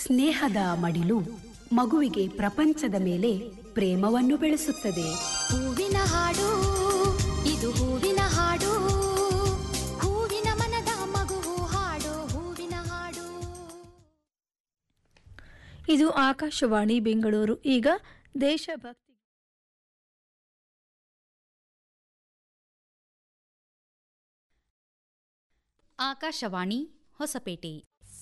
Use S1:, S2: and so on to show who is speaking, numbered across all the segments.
S1: ಸ್ನೇಹದ ಮಡಿಲು ಮಗುವಿಗೆ ಪ್ರಪಂಚದ ಮೇಲೆ ಪ್ರೇಮವನ್ನು ಬೆಳೆಸುತ್ತದೆ
S2: ಹೂವಿನ ಹಾಡು ಇದು ಹೂವಿನ ಹಾಡು ಹೂವಿನ ಮನದ ಮಗುವು ಹಾಡು ಹೂವಿನ ಹಾಡು
S3: ಇದು ಆಕಾಶವಾಣಿ ಬೆಂಗಳೂರು ಈಗ ದೇಶಭಕ್ತಿ
S2: ಆಕಾಶವಾಣಿ ಹೊಸಪೇಟೆ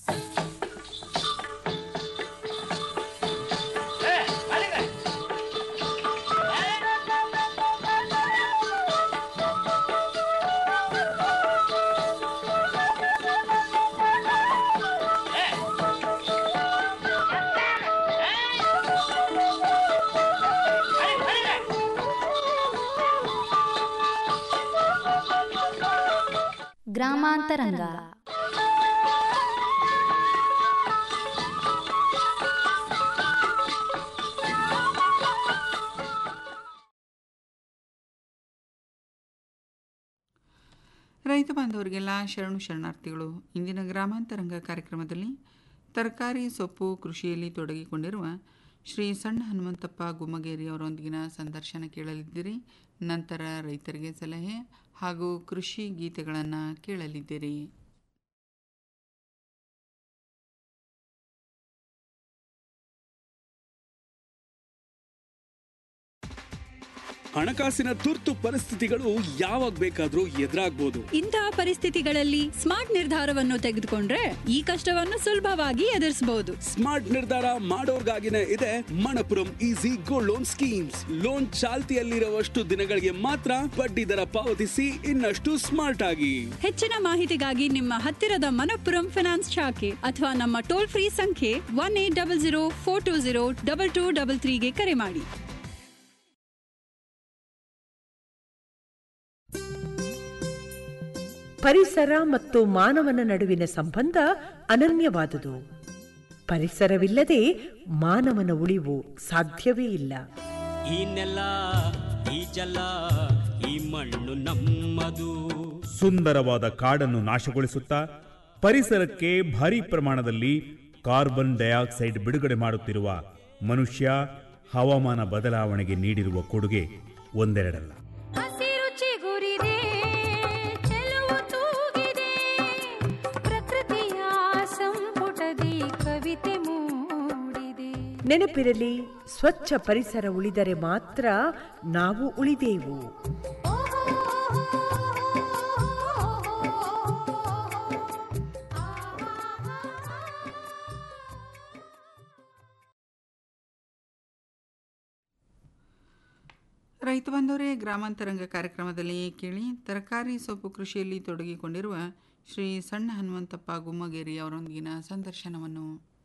S2: ಗ್ರಾಮಾಂತರಂಗ
S4: ರೈತ ಬಾಂಧವರಿಗೆಲ್ಲ ಶರಣು ಶರಣಾರ್ಥಿಗಳು ಇಂದಿನ ಗ್ರಾಮಾಂತರಂಗ ಕಾರ್ಯಕ್ರಮದಲ್ಲಿ ತರಕಾರಿ ಸೊಪ್ಪು ಕೃಷಿಯಲ್ಲಿ ತೊಡಗಿಕೊಂಡಿರುವ ಶ್ರೀ ಸಣ್ಣ ಹನುಮಂತಪ್ಪ ಗುಮ್ಮಗೇರಿ ಅವರೊಂದಿಗಿನ ಸಂದರ್ಶನ ಕೇಳಲಿದ್ದೀರಿ ನಂತರ ರೈತರಿಗೆ ಸಲಹೆ ಹಾಗೂ ಕೃಷಿ ಗೀತೆಗಳನ್ನು ಕೇಳಲಿದ್ದೀರಿ
S5: ಹಣಕಾಸಿನ ತುರ್ತು ಪರಿಸ್ಥಿತಿಗಳು ಯಾವಾಗ ಬೇಕಾದ್ರೂ ಎದುರಾಗ್ಬೋದು
S6: ಇಂತಹ ಪರಿಸ್ಥಿತಿಗಳಲ್ಲಿ ಸ್ಮಾರ್ಟ್ ನಿರ್ಧಾರವನ್ನು ತೆಗೆದುಕೊಂಡ್ರೆ ಈ ಕಷ್ಟವನ್ನು ಸುಲಭವಾಗಿ ಎದುರಿಸಬಹುದು
S5: ಸ್ಮಾರ್ಟ್ ನಿರ್ಧಾರ ಮಾಡೋರ್ಗಾಗಿನೇ ಇದೆ Manappuram easy gold loan schemes loan ಚಾಲ್ತಿಯಲ್ಲಿರುವಷ್ಟು ದಿನಗಳಿಗೆ ಮಾತ್ರ ಬಡ್ಡಿ ದರ ಪಾವತಿಸಿ ಇನ್ನಷ್ಟು ಸ್ಮಾರ್ಟ್ ಆಗಿ
S6: ಹೆಚ್ಚಿನ ಮಾಹಿತಿಗಾಗಿ ನಿಮ್ಮ ಹತ್ತಿರದ ಮನಪ್ಪುರಂ ಫಿನಾನ್ಸ್ ಶಾಖೆ ಅಥವಾ ನಮ್ಮ ಟೋಲ್ ಫ್ರೀ ಸಂಖ್ಯೆ one eight double zero four two zero double two double ತ್ರೀಗೆ ಕರೆ ಮಾಡಿ
S7: ಪರಿಸರ ಮತ್ತು ಮಾನವನ ನಡುವಿನ ಸಂಬಂಧ ಅನನ್ಯವಾದುದು ಪರಿಸರವಿಲ್ಲದೆ ಮಾನವನ ಉಳಿವು ಸಾಧ್ಯವೇ ಇಲ್ಲ
S8: ಈ ನೆಲ ಈ ಜಲ ಈ ಮಣ್ಣು ನಮ್ಮದು
S9: ಸುಂದರವಾದ ಕಾಡನ್ನು ನಾಶಗೊಳಿಸುತ್ತಾ ಪರಿಸರಕ್ಕೆ ಭಾರಿ ಪ್ರಮಾಣದಲ್ಲಿ ಕಾರ್ಬನ್ ಡೈಆಕ್ಸೈಡ್ ಬಿಡುಗಡೆ ಮಾಡುತ್ತಿರುವ ಮನುಷ್ಯ ಹವಾಮಾನ ಬದಲಾವಣೆಗೆ ನೀಡಿರುವ ಕೊಡುಗೆ ಒಂದೆರಡಲ್ಲ
S2: ಹಸಿರು ಚಿಗುರಿದೆ ಚೆಲುವು ತೂಗಿದೆ ಪ್ರಕೃತಿಯ ಸಂಪುಟದಿ ಕವಿತೆ ಮೂಡಿದೆ
S7: ನೆನಪಿರಲಿ ಸ್ವಚ್ಛ ಪರಿಸರ ಉಳಿದರೆ ಮಾತ್ರ ನಾವು ಉಳಿದೇವು
S4: ರೈತ ಬಂದವರೇ ಗ್ರಾಮಾಂತರಂಗ ಕಾರ್ಯಕ್ರಮದಲ್ಲಿ ಕೇಳಿ ತರಕಾರಿ ಸೊಪ್ಪು ಕೃಷಿಯಲ್ಲಿ ತೊಡಗಿಕೊಂಡಿರುವ ಶ್ರೀ ಸಣ್ಣ ಹನುಮಂತಪ್ಪ ಗುಮ್ಮಗೇರಿ ಅವರೊಂದಿಗಿನ ಸಂದರ್ಶನವನ್ನು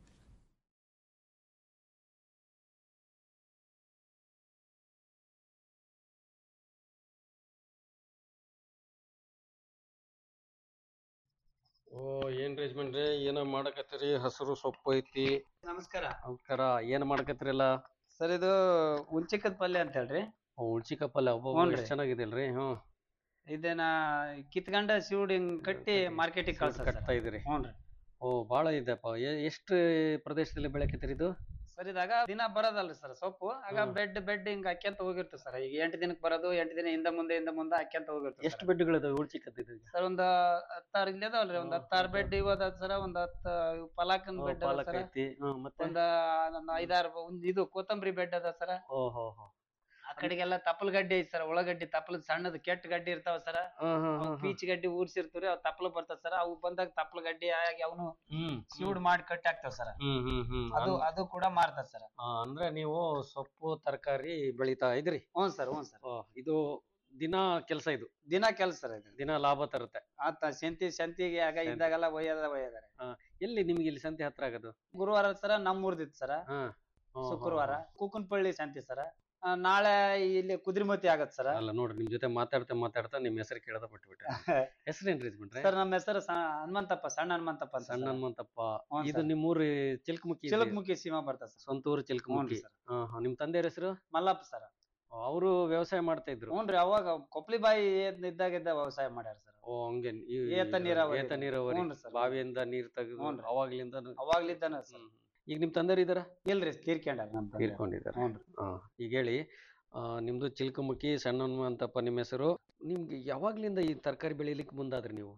S10: ಓ ಏನ್ ರೇಜ್ಮೆಂಟ್ ರೀ ಏನೋ ಮಾಡಕತ್ತೀರಿ ಹಸಿರು ಸೊಪ್ಪು ಐತಿ
S11: ನಮಸ್ಕಾರ
S10: ನಮಸ್ಕಾರ ಏನ್ ಮಾಡಕತ್ತೀರಲ್ಲ
S11: ಸರ್ ಇದು ಉಂಚಿಕದ ಪಲ್ಯ ಅಂತ ಹೇಳ್ರಿ
S10: ಉಳ್ಚಿಕ ಪಲ್ಯ ಒಬ್ಬ
S11: ಹ್ಞೂನ್ರಿ.
S10: ಎಷ್ಟು ಚೆನ್ನಾಗಿದಿಲ್ರಿ ಹ್ಞೂ
S11: ಇದನ್ನ ಕಿತ್ಕೊಂಡ ಸಿವುಡ್ ಹಿಂಗ್ ಕಟ್ಟಿ ಮಾರ್ಕೆಟಿಗೆ ಕಳ್ಸ
S10: ಕಟ್ತಾ ಇದ್ದೀರಿ
S11: ಹ್ಞೂನ್ರಿ
S10: ಓ ಭಾಳ ಇದೆಪ್ಪ ಎ- ಎಷ್ಟು ಪ್ರದೇಶದಲ್ಲಿ ಬೆಳಕತ್ತೀರಿ ಇದು
S11: ಸರ್ ಇದಾಗ ದಿನ ಬರೋದಲ್ರಿ ಸರ್ ಸೊಪ್ಪು ಆಗ
S10: ಹ್ಮ್.
S11: ಬೆಡ್ ಬೆಡ್ ಹಿಂಗ್ ಹಾಕ್ಯಂತ ಹೋಗಿರ್ತದೆ ಸರ್ ಈಗ ಎಂಟು ದಿನಕ್ಕೆ ಬರೋದು ಎಂಟು ದಿನ ಹಿಂದ ಮುಂದೆ ಹಿಂದ ಮುಂದೆ ಹಾಕ್ಯಂತ ಹೋಗಿರ್ತದೆ
S10: ಎಷ್ಟು ಬೆಡ್ಗಳಿದಾವೆ ಉಳ್ಚಿಕದ್ದು
S11: ಸರ್ ಒಂದ್ ಹತ್ತಾರು ಇಲ್ಲಿ ಅದಾವಲ್ರಿ ಒಂದ್ ಹತ್ತಾರು ಬೆಡ್ ಇವ್ ಅದಾವ ಸರ್ ಒಂದ್ ಹತ್ತು ಪಲಾಕನ್ ಬೆಡ್ ಅದ
S10: ಪಾಲಕ್
S11: ಸರ್
S10: ಐತಿ ಹ್ಮ್, ಮತ್ತೆ
S11: ಒಂದ್ ಒಂದ್ ಐದಾರು ಒಂದ್ ಇದು ಕೊತ್ತಂಬರಿ ಬೆಡ್ ಅದ ಸರ್
S10: ಓ ಹೋ ಹೋ
S11: ಆ ಕಡೆಗೆಲ್ಲ ತಪ್ಪಲ್ ಗಡ್ಡಿ ಐತಿ ಸರ್ ಒಳಗಡ್ಡಿ ತಪ್ಪಲ್ ಸಣ್ಣದ್ ಕೆಟ್ಟ ಗಡ್ಡಿ ಇರ್ತಾವ ಸರ್
S10: ಹ್ಮ್, ಹ್ಮ್, ಹ್ಮ್, ಹ್ಮ್.
S11: ಪೀಚ್ ಗಡ್ಡಿ ಊರ್ಸಿರ್ತೀವ್ರಿ ಅವ್ ತಪ್ಪಲ್ ಬರ್ತದ ಸರ್ ಅವು ಬಂದಾಗ ತಪ್ಪಲ್ ಗಡ್ಡಿ ಆಗಿ ಅವನು
S10: ಹ್ಮ್
S11: ಸೀಡ್ ಮಾಡಿ ಕಟ್ಟಿ ಹಾಕ್ತಾವ ಸರ್
S10: ಹ್ಮ್ ಹ್ಮ್ ಹ್ಮ್
S11: ಅದು
S10: ಅಂದ್-
S11: ಅದು ಕೂಡ ಮಾರ್ತಾರ ಸರ್
S10: ಆ, ಅಂದ್ರೆ ನೀವು ಸೊಪ್ಪು ತರಕಾರಿ ಬೆಳಿತಾ ಇದ್ರಿ
S11: ಹ್ಞೂ ಸರ್ ಹ್ಞೂ ಸರ್
S10: ಓ, ಇದು ದಿನ ಕೆಲಸ ಇದು
S11: ದಿನ ಕೆಲ್ಸ ಸರ್ ಇದು
S10: ದಿನ ಲಾಭ ತರುತ್ತೆ
S11: ಆತ ಸಂತಿ ಸಂತಿಗೆ ಆಗ ಇದ್ದಾಗೆಲ್ಲ ಒಯ್ಯದ ಒಯ್ಯದಾರೆ
S10: ಆ, ಎಲ್ಲಿ ನಿಮ್ಗೆ ಇಲ್ಲಿ ಸಂತೆ ಹತ್ರ ಆಗೋದು
S11: ಗುರುವಾರ ಸರ ನಮ್ಮ ಊರ್ದಿತ್ತು ಸರ
S10: ಹಾ ಹೋ,
S11: ಶುಕ್ರವಾರ
S10: ಹೋ,
S11: ಕುಕ್ಕನಪಳ್ಳಿ ಸಂತಿ ಸರ ಆ, ನಾಳೆ ಇಲ್ಲಿ ಕುದ್ರಿಮತಿ ಆಗತ್ ಸರ
S10: ಅಲ್ಲ ನೋಡ್ರಿ ನಿಮ್ ಜೊತೆ ಮಾತಾಡ್ತಾ ಮಾತಾಡ್ತಾ ನಿಮ್ ಹೆಸರು ಕೇಳದ ಬಿಟ್ಬಿಟ್ಟೆ ಹೆಸರೇನ್ ರೀಸ್ಬಿಟ್ರೆ
S11: ಸರ್ ನಮ್ಮ ಹೆಸರು ಹನುಮಂತಪ್ಪ ಸಣ್ಣ ಹನುಮಂತಪ್ಪ ಅಂತ
S10: ಸಣ್ಣ ಹನುಮಂತಪ್ಪ
S11: ಹ್ಞೂ
S10: ಇದು
S11: ಸರ್.
S10: ನಿಮ್ಮೂರು ಚಿಲ್ಕಮುಖಿ
S11: ಚಿಲಕಮುಖಿ ಸೀಮಾ ಬರ್ತದೆ ಸರ್
S10: ಸ್ವಂತ ಊರು ಚಿಲ್ಕಮುಖಿ
S11: ಹ್ಞೂ ಸರ್.
S10: ಹಾ, ಹಾ. ನಿಮ್ ತಂದೆಯವ್ರ ಹೆಸರು
S11: ಮಲ್ಲಪ್ಪ ಸರ್
S10: ಅವರು ವ್ಯವಸಾಯ ಮಾಡ್ತಾ ಇದ್ರು
S11: ಹ್ಞೂನ್ರಿ ಅವಾಗ ಕೊಪ್ಲಿ ಬಾಯಿ ಇದ್ದಾಗ ಇದ್ದ ವ್ಯವಸಾಯ ಮಾಡ್ಯಾರ ಸರ್
S10: ಓ ಹಂಗೆ ಈ-
S11: ಏತ ನೀರಾವರಿ.
S10: ಏತ ನೀರಾವರಿ
S11: ಹ್ಞೂನ್ರಿ ಸರ್.
S10: ಬಾವಿಯಿಂದ ನೀರ್ ತೆಗೆದು
S11: ಹ್ಞೂನ್ರಿ.
S10: ಅವಾಗ್ಲಿಂದ
S11: ಅವಾಗ್ಲಿದ್ದಾನ ಸರ್
S10: ಈಗ ನಿಮ್ಮ ತಂದೆಯರು ಇದ್ದಾರಾ
S11: ಇಲ್ರಿ ತೀರ್ಕೊಂಡಾರ ನಮ್ಮ ತಂದೆ.
S10: ತೀರ್ಕೊಂಡಿದ್ದಾರೆ
S11: ಹ್ಞೂನ್ರಿ.
S10: ಹಾ ಈಗ ಹೇಳಿ ಆ, ನಿಮ್ದು ಚಿಲ್ಕಮುಖಿ ಸಣ್ಣ ಹನುಮಂತಪ್ಪ ನಿಮ್ಮ ಹೆಸರು ನಿಮ್ಗೆ ಯಾವಾಗ್ಲಿಂದ ಈ ತರಕಾರಿ ಬೆಳಿಲಿಕ್ಕೆ ಮುಂದಾದ್ರಿ ನೀವು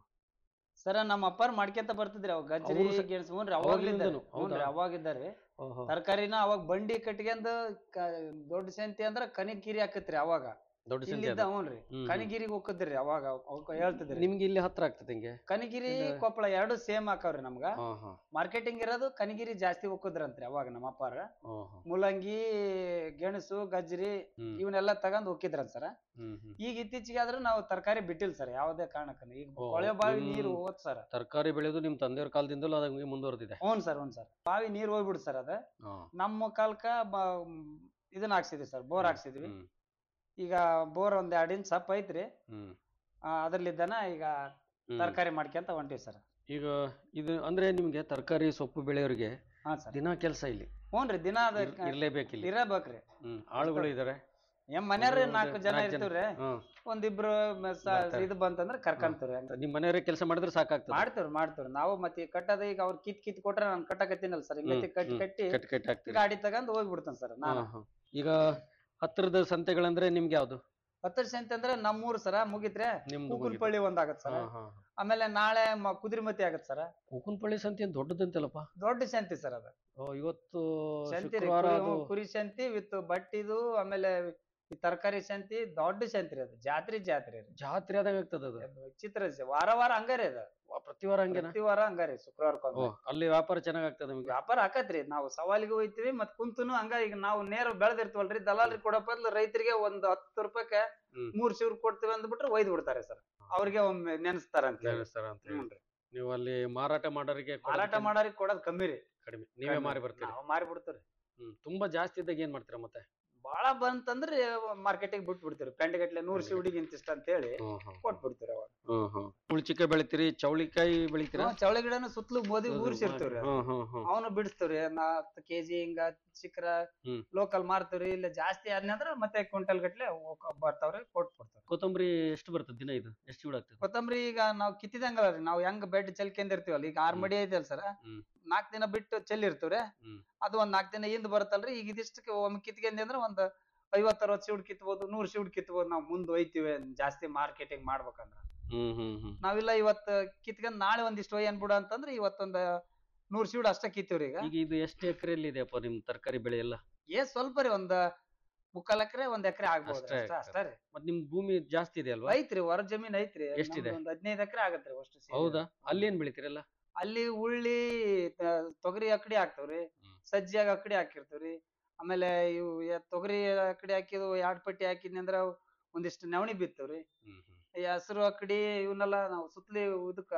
S11: ಸರ ನಮ್ಮ ಅಪ್ಪಾರ್ ಮಾಡ್ಕೊಂತ ಬರ್ತಿದ್ರಿ ಅವಾಗ ಗಜ್ರಿ
S10: ಅವ್ರು ಸ-
S11: ಗೆಣಸು ಹ್ಞೂನ್ರಿ
S10: ಅವಾಗ್ಲಿಂದನೂ?
S11: ಅವಾಗ್ಲಿಂದ ಹ್ಞೂನ್ರಿ
S10: ಹೌದಾ?
S11: ಅವಾಗಿದ್ದಾರಿ
S10: ಓಹೋ.
S11: ತರಕಾರಿನ ಅವಾಗ ಬಂಡಿ ಕಟ್ಕೊಂಡ್ ಕ- ದೊಡ್ಡ ಸಂತಿ ಅಂದ್ರ ಕನಿಗಿರಿ ಹಾಕತ್ರಿ ಅವಾಗ
S10: ದೊಡ್ಡ ಸಂತೆ
S11: ಇಲ್ಲಿದ್ದ
S10: ಅದು.
S11: ಹ್ಞೂನ್ರಿ
S10: ಹ್ಮ್, ಹ್ಮ್.
S11: ಕನಿಗಿರಿಗೆ ಹೋಗದ್ರಿ ಅವಾಗ ಅವ್ಕ ಹೇಳ್ತಿದ್ರಿ
S10: ನಿಮ್ಗೆ ಇಲ್ಲಿ ಹತ್ರ ಆಗ್ತದೆ ಹಿಂಗೆ
S11: ಕನಿಗಿರಿ
S10: ಇದು-
S11: ಕೊಪ್ಪಳ ಎರಡು ಸೇಮ್ ಹಾಕವ್ರಿ ನಮ್ಗ
S10: ಹಾ ಹಾ
S11: ಮಾರ್ಕೆಟಿಂಗ್ ಇರೋದು ಕನಿಗಿರಿ ಜಾಸ್ತಿ ಹೋಗದ್ರಂತ್ರಿ ಅವಾಗ ನಮ್ಮ ಅಪ್ಪಾರ
S10: ಓಹೋ.
S11: ಮುಲ್ಲಂಗಿ ಗೆಣಸು ಗಜ್ರಿ
S10: ಹ್ಮ್.
S11: ಇವನ್ನೆಲ್ಲ ತಗೊಂಡ್ ಹೋಗಿದ್ರಂತ ಸರ
S10: ಹ್ಮ್ ಹ್ಮ್
S11: ಈಗ ಇತ್ತೀಚೆಗೆ ಆದ್ರೂ ನಾವು ತರಕಾರಿ ಬಿಟ್ಟಿಲ್ಲ ಸರ್ ಯಾವುದೇ ಕಾರಣಕ್ಕೂ ಈಗ
S10: ಓ,
S11: ಕೊಳೆ ಬಾವಿ
S10: ನಿಮ್
S11: ನೀರು ಹೋದ್ ಸರ್
S10: ತರಕಾರಿ ಬೆಳೆಯೋದು ನಿಮ್ ತಂದೆಯವ್ರ ಕಾಲದಿಂದಲೂ ಅದು ಹಂಗೆ ಮುಂದುವರೆದಿದೆ
S11: ಹ್ಞೂ ಸರ್ ಹ್ಞೂ ಸರ್ ಬಾವಿ ನೀರು ಹೋಗ್ಬಿಡು ಸರ್ ಅದ
S10: ಹಾ.
S11: ನಮ್ಮ ಕಾಲಕ್ಕ ಬ- ಇದನ್ನ ಹಾಕ್ಸಿದ್ವಿ ಸರ್ ಬೋರ್ ಹಾಕ್ಸಿದ್ವಿ
S10: ಹ್ಮ್.
S11: ಈಗ ಬೋರ್ ಒಂದ್ ಎರಡ್ ಇಂಚ್ ಸಪ್ ಐತ್ರಿ
S10: ಹ್ಮ್
S11: ಆ, ಅದ್ರಲ್ಲಿದ್ದಾನ ಈಗ
S10: ಹ್ಮ್.
S11: ತರಕಾರಿ ಮಾಡ್ಕೊಂತ ಹೊಂಟಿವಿ ಸರ್
S10: ಈಗ ಇದು ಅಂದ್ರೆ ನಿಮ್ಗೆ ತರಕಾರಿ ಸೊಪ್ಪು ಬೆಳೆಯೋರಿಗೆ
S11: ಹಾ ಸರ್
S10: ದಿನ ಕೆಲಸ ಇಲ್ಲಿ
S11: ಹ್ಞೂನ್ರಿ ದಿನ ಅದ
S10: ಇರ್- ಇರ್ಲೇಬೇಕಿಲ್ಲಿ
S11: ಇರಬೇಕ್ರಿ
S10: ಹ್ಮ್ ಆಳುಗಳು ಇದಾರೆ
S11: ಎಂ ಮನೆಯವ್ರಿ
S10: ಒಂದು
S11: ನಾಲ್ಕು ಜನ
S10: ನಾಲ್ಕು ಜನ.
S11: ಇರ್ತೀವ್ರಿ
S10: ಹಾ.
S11: ಒಂದಿಬ್ರು ಮ- ಸ-
S10: ಬರ್ತಾರೆ.
S11: ಇದು ಬಂತಂದ್ರ ಕರ್ಕಂತೀವ್ರಿ
S10: ನಿಮ್ ಮನೆಯವರೇ ಕೆಲಸ ಮಾಡಿದ್ರೆ ಸಾಕಾಗ್ತದೆ
S11: ಮಾಡ್ತೇವ್ರಿ ಮಾಡ್ತೇವ್ರಿ ನಾವು ಮತ್ತೆ ಈ ಕಟ್ಟದ ಈಗ ಅವ್ರ ಕಿತ್ ಕಿತ್ ಕೊಟ್ರೆ ನಾನು ಕಟ್ಟಕತ್ತೀನಲ್ಲ ಸರ್
S10: ಹ್ಮ್,
S11: ಹಿಂಗತಿ ಕಟ್ಟಿ
S10: ಹ್ಮ್.
S11: ಕಟ್ಟಿ
S10: ಕಟ್ಟಿ ಕಟ್ಟಿ ಹಾಕ್ತೀರಿ.
S11: ಗಾಡಿ ತಗೊಂಡ್ ಹೋಗ್ಬಿಡ್ತೇನೆ ಸರ್ ನಾನು
S10: ಹಾ, ಹಾ. ಈಗ ಹತ್ತಿರದ ಸಂತೆಗಳಂದ್ರೆ ನಿಮ್ಗೆ ಯಾವ್ದು
S11: ಹತ್ತರ ಸಂತೆ ಅಂದ್ರೆ ನಮ್ಮೂರ್ ಸರ ಮುಗಿತ್ರೆ
S10: ನಿಮ್ದು
S11: ಕೂಕುಲ್ಪಳ್ಳಿ ಒಂದ್ ಆಗತ್ ಸರ್
S10: ಹಾ, ಹಾ.
S11: ಆಮೇಲೆ ನಾಳೆ ಮ- ಕುದುರೆಮತಿ ಆಗತ್ ಸರ್
S10: ಕೂಕುನ್ಪಳ್ಳಿ ಸಂತೆ ಏನ್ ದೊಡ್ಡದಂತಲ್ಲಪ್ಪ
S11: ದೊಡ್ಡ ಸಂತಿ ಸರ್ ಅದ
S10: ಓ, ಇವತ್ತು
S11: ಸಂತಿ ರೀ,
S10: ಶುಕ್ರವಾರ
S11: ಕುರಿ-
S10: ಅದು
S11: ಹ್ಞೂ, ಕುರಿ ಸಂತಿ ವಿತ್ ಬಟ್ಟಿದು ಆಮೇಲೆ ಈ ತರಕಾರಿ ಸಂತಿ ದೊಡ್ಡ ಸಂತಿ ರೀ ಅದು ಜಾತ್ರೆ ಜಾತ್ರೆ ರೀ
S10: ಜಾತ್ರೆ ಆದಂಗ ಆಗ್ತದ ಅದು
S11: ಚಿತ್ರ ವಾರ ವಾರ ಹಂಗಾರಿ ಅದ
S10: ಪ್ರತಿ ವಾರ ಹಂಗೇನಾ
S11: ಪ್ರತಿ ವಾರ ಹಂಗಾರಿ ಶುಕ್ರವಾರಕ್ಕೊಮ್ಮೆ
S10: ಓ ಅಲ್ಲಿ ವ್ಯಾಪಾರ ಚೆನ್ನಾಗ್ ಆಗ್ತದೆ ನಿಮ್ಗೆ
S11: ವ್ಯಾಪಾರ ಆಕತ್ರಿ ನಾವು ಸವಾಲಿಗೆ ಹೋಯ್ತಿವಿ ಮತ್ ಕುಂತುನು ಹಂಗ ಈಗ ನಾವು ನೇರ ಬೆಳೆದಿರ್ತೀವಲ್ರಿ ದಲಾಲ್ರಿ ಕೊಡೋ ಬದ್ಲು ರೈತರಿಗೆ ಒಂದ್ ಹತ್ತು ರೂಪಾಯಿಗೆ
S10: ಹ್ಮ್.
S11: ಮೂರ್ ಸಿವ್ರ್ ಕೊಡ್ತೀವಿ ಅಂದ್ಬಿಟ್ರೆ ಒಯ್ದು ಬಿಡ್ತಾರೆ ಸರ್ ಅವ್ರಿಗೆ ಒಮ್ಮೆ ನೆನೆಸ್ತಾರ ಅಂತ ಹೇಳಿ.
S10: ನೆನೆಸ್ತಾರ ಅಂತ ಹೇಳಿ.
S11: ಹ್ಞೂನ್ರಿ.
S10: ನೀವು ಅಲ್ಲಿ ಮಾರಾಟ ಮಾಡೋರಿಗೆ
S11: ಮಾರಾಟ
S10: ಕೊಡೋದಕ್ಕೆ
S11: ಮಾಡೋರಿಗೆ ಕೊಡೋದ್ ಕಮ್ಮಿ ರೀ
S10: ಕಡಿಮೆ ನೀವೇ
S11: ಕಮ್ಮಿ.
S10: ಮಾರಿ ಬರ್ತೀರಿ
S11: ನಾವು ಮಾರಿ ಬಿಡ್ತೀವಿ
S10: ಹ್ಮ್ ತುಂಬಾ ಜಾಸ್ತಿ ಇದ್ದಾಗ ಏನ್ ಮಾಡ್ತೀರಾ ಮತ್ತೆ
S11: ಬಾಳ ಬಂತಂದ್ರೆ ಮಾರ್ಕೆಟಿಗೆ ಬಿಟ್ಟು ಬಿಡ್ತೀವಿ ಪೆಂಡ್ ಗಟ್ಲೆ ನೂರ್ ಸಿವಡಿಗೆ ಇಂತಿಷ್ಟ ಅಂತ ಹೇಳಿ ಕೊಟ್ ಬಿಡ್ತೀವಿ ಅವಾಗ
S10: ಹ್ಮ್ ಹ್ಮ್ ಹುಳ್ಚಿಕಾಯಿ ಬೆಳಿತೀರಿ ಚೌಳಿಕಾಯಿ ಬೆಳಿತೀರಾ
S11: ನಾವ್ ಚವಳಿ ಗಿಡನು ಸುತ್ತಲೂ ಬೋದಿ ಊರ್ಸಿರ್ತೀವ್ರಿ
S10: ಹ್ಮ್ ಹ್ಮ್ ಹ್ಮ್
S11: ಅವನು ಬಿಡಿಸ್ತೀವ್ರಿ ನಾ ಹತ್ತು ಕೆಜಿ ಹಿಂಗ ಚಿಕ್ರ
S10: ಹ್ಮ್.
S11: ಲೋಕಲ್ ಮಾರ್ತೀವ್ರಿ ಇಲ್ಲ ಜಾಸ್ತಿ ಆದ್ನಂದ್ರ ಮತ್ತೆ ಕ್ವಿಂಟಲ್ ಗಟ್ಲೆ ಹೋಗ್- ಬರ್ತಾವ್ರಿ ಕೊಟ್ ಬಿಡ್ತಾವ್ರಿ
S10: ಕೊತ್ತಂಬರಿ ಎಷ್ಟು ಬರ್ತದೆ ದಿನ ಇದು ಎಷ್ಟು ಚೂಡ್ ಆಗ್ತದೆ
S11: ಕೊತ್ತಂಬರಿ ಈಗ ನಾವ್ ಕಿತ್ತಿದಂಗಲ್ಲ ರೀ ನಾವ್ ಹೆಂಗ್ ಬೆಡ್ ಚೆಲ್ಕೊಂಡಿರ್ತೀವಲ್ಲ ಈಗ ಆರ್ ಮಡಿ ಐತಲ್ ಸರ್
S10: ಹ್ಮ್.
S11: ನಾಲ್ಕ್ ದಿನ ಬಿಟ್ಟು ಚೆಲ್ಲಿರ್ತೀವ್ರಿ
S10: ಹ್ಮ್.
S11: ಅದು ಒಂದ್ ನಾಲ್ಕ್ ದಿನ ಹಿಂದ್ ಬರುತ್ತಲ್ರಿ ಈಗ ಇದಿಷ್ಟಕ್ಕೆ ಒಮ್ಮೆ ಕಿತ್ಕೊಂಡಿ ಅಂದ್ರೆ ಒಂದ್ ಐವತ್ ಅರವತ್ ಸಿউಡ್ ಕಿತ್ಬೋದು ನೂರ್ ಸಿউಡ್ ಕಿತ್ಬೋದು ನಾವ್ ಮುಂದ್ ಒಯ್ತೀವಿ ಜಾಸ್ತಿ ಮಾರ್ಕೆಟಿಂಗ್ ಮಾಡ್ಬೇಕಂದ್ರ
S10: ಹ್ಮ್ ಹ್ಮ್ ಹ್ಮ್
S11: ನಾವಿಲ್ಲ ಇವತ್ ಕಿತ್ಕೊಂಡ್ ನಾಳೆ ಒಂದಿಷ್ಟು ಒಯ್ಯನ್ ಬಿಡ ಅಂತಂದ್ರೆ ಇವತ್ತೊಂದ್ ನೂರ್ ಸಿউಡ್ ಅಷ್ಟ ಕಿತ್ತೀವ್ರಿ ಈಗ
S10: ಈಗ ಇದು ಎಷ್ಟು ಎಕರೆಯಲ್ಲಿ ಇದೆಯಪ್ಪ ನಿಮ್ ತರಕಾರಿ ಬೆಳೆ ಎಲ್ಲ
S11: ಏ ಸ್ವಲ್ಪ ರೀ ಒಂದ್ ಮುಕ್ಕಾಲ್ ಎಕರೆ ಒಂದ್ ಎಕರೆ ಆಗ್ಬೋದು
S10: ಅಷ್ಟೇ
S11: ಅಷ್ಟ ಅಷ್ಟೇ ರೀ
S10: ಮತ್ ನಿಮ್ ಭೂಮಿ ಜಾಸ್ತಿ ಇದೆ ಅಲ್ವಾ
S11: ಐತ್ರಿ ಹೊರ ಜಮೀನ್ ಐತ್ರಿ
S10: ಎಷ್ಟಿದೆ?
S11: ನಮ್ದು ಒಂದ್ ಹದಿನೈದು ಎಕರೆ ಆಗತ್ರಿ ಅಷ್ಟು ಸೇರಿ.
S10: ಹೌದಾ ಅಲ್ಲಿ ಏನ್ ಬೆಳಿತೀರಲ್ಲ
S11: ಅಲ್ಲಿ ಉಳ್ಳಿ ತ- ತೊಗರಿ ಅಕಡಿ ಹಾಕ್ತಾವ್ರಿ ಸಜ್ಜಿಯಾಗ ಅಕಡಿ ಹಾಕಿರ್ತೀವ್ರಿ ಆಮೇಲೆ ಇವು ಎ- ತೊಗರಿ ಅಕಡಿ ಹಾಕಿದ್ವು ಎರಡ್ ಪಟ್ಟಿ ಹಾಕಿದ್ನಿ ಅಂದ್ರ ಒಂದಿಷ್ಟು ನವಣಿ ಬಿತ್ತವ್ರಿ ಈ ಹಸಿರು ಅಕಡಿ ಇವನ್ನೆಲ್ಲ ನಾವು ಸುತ್ತಲಿ ಇದಕ್ಕ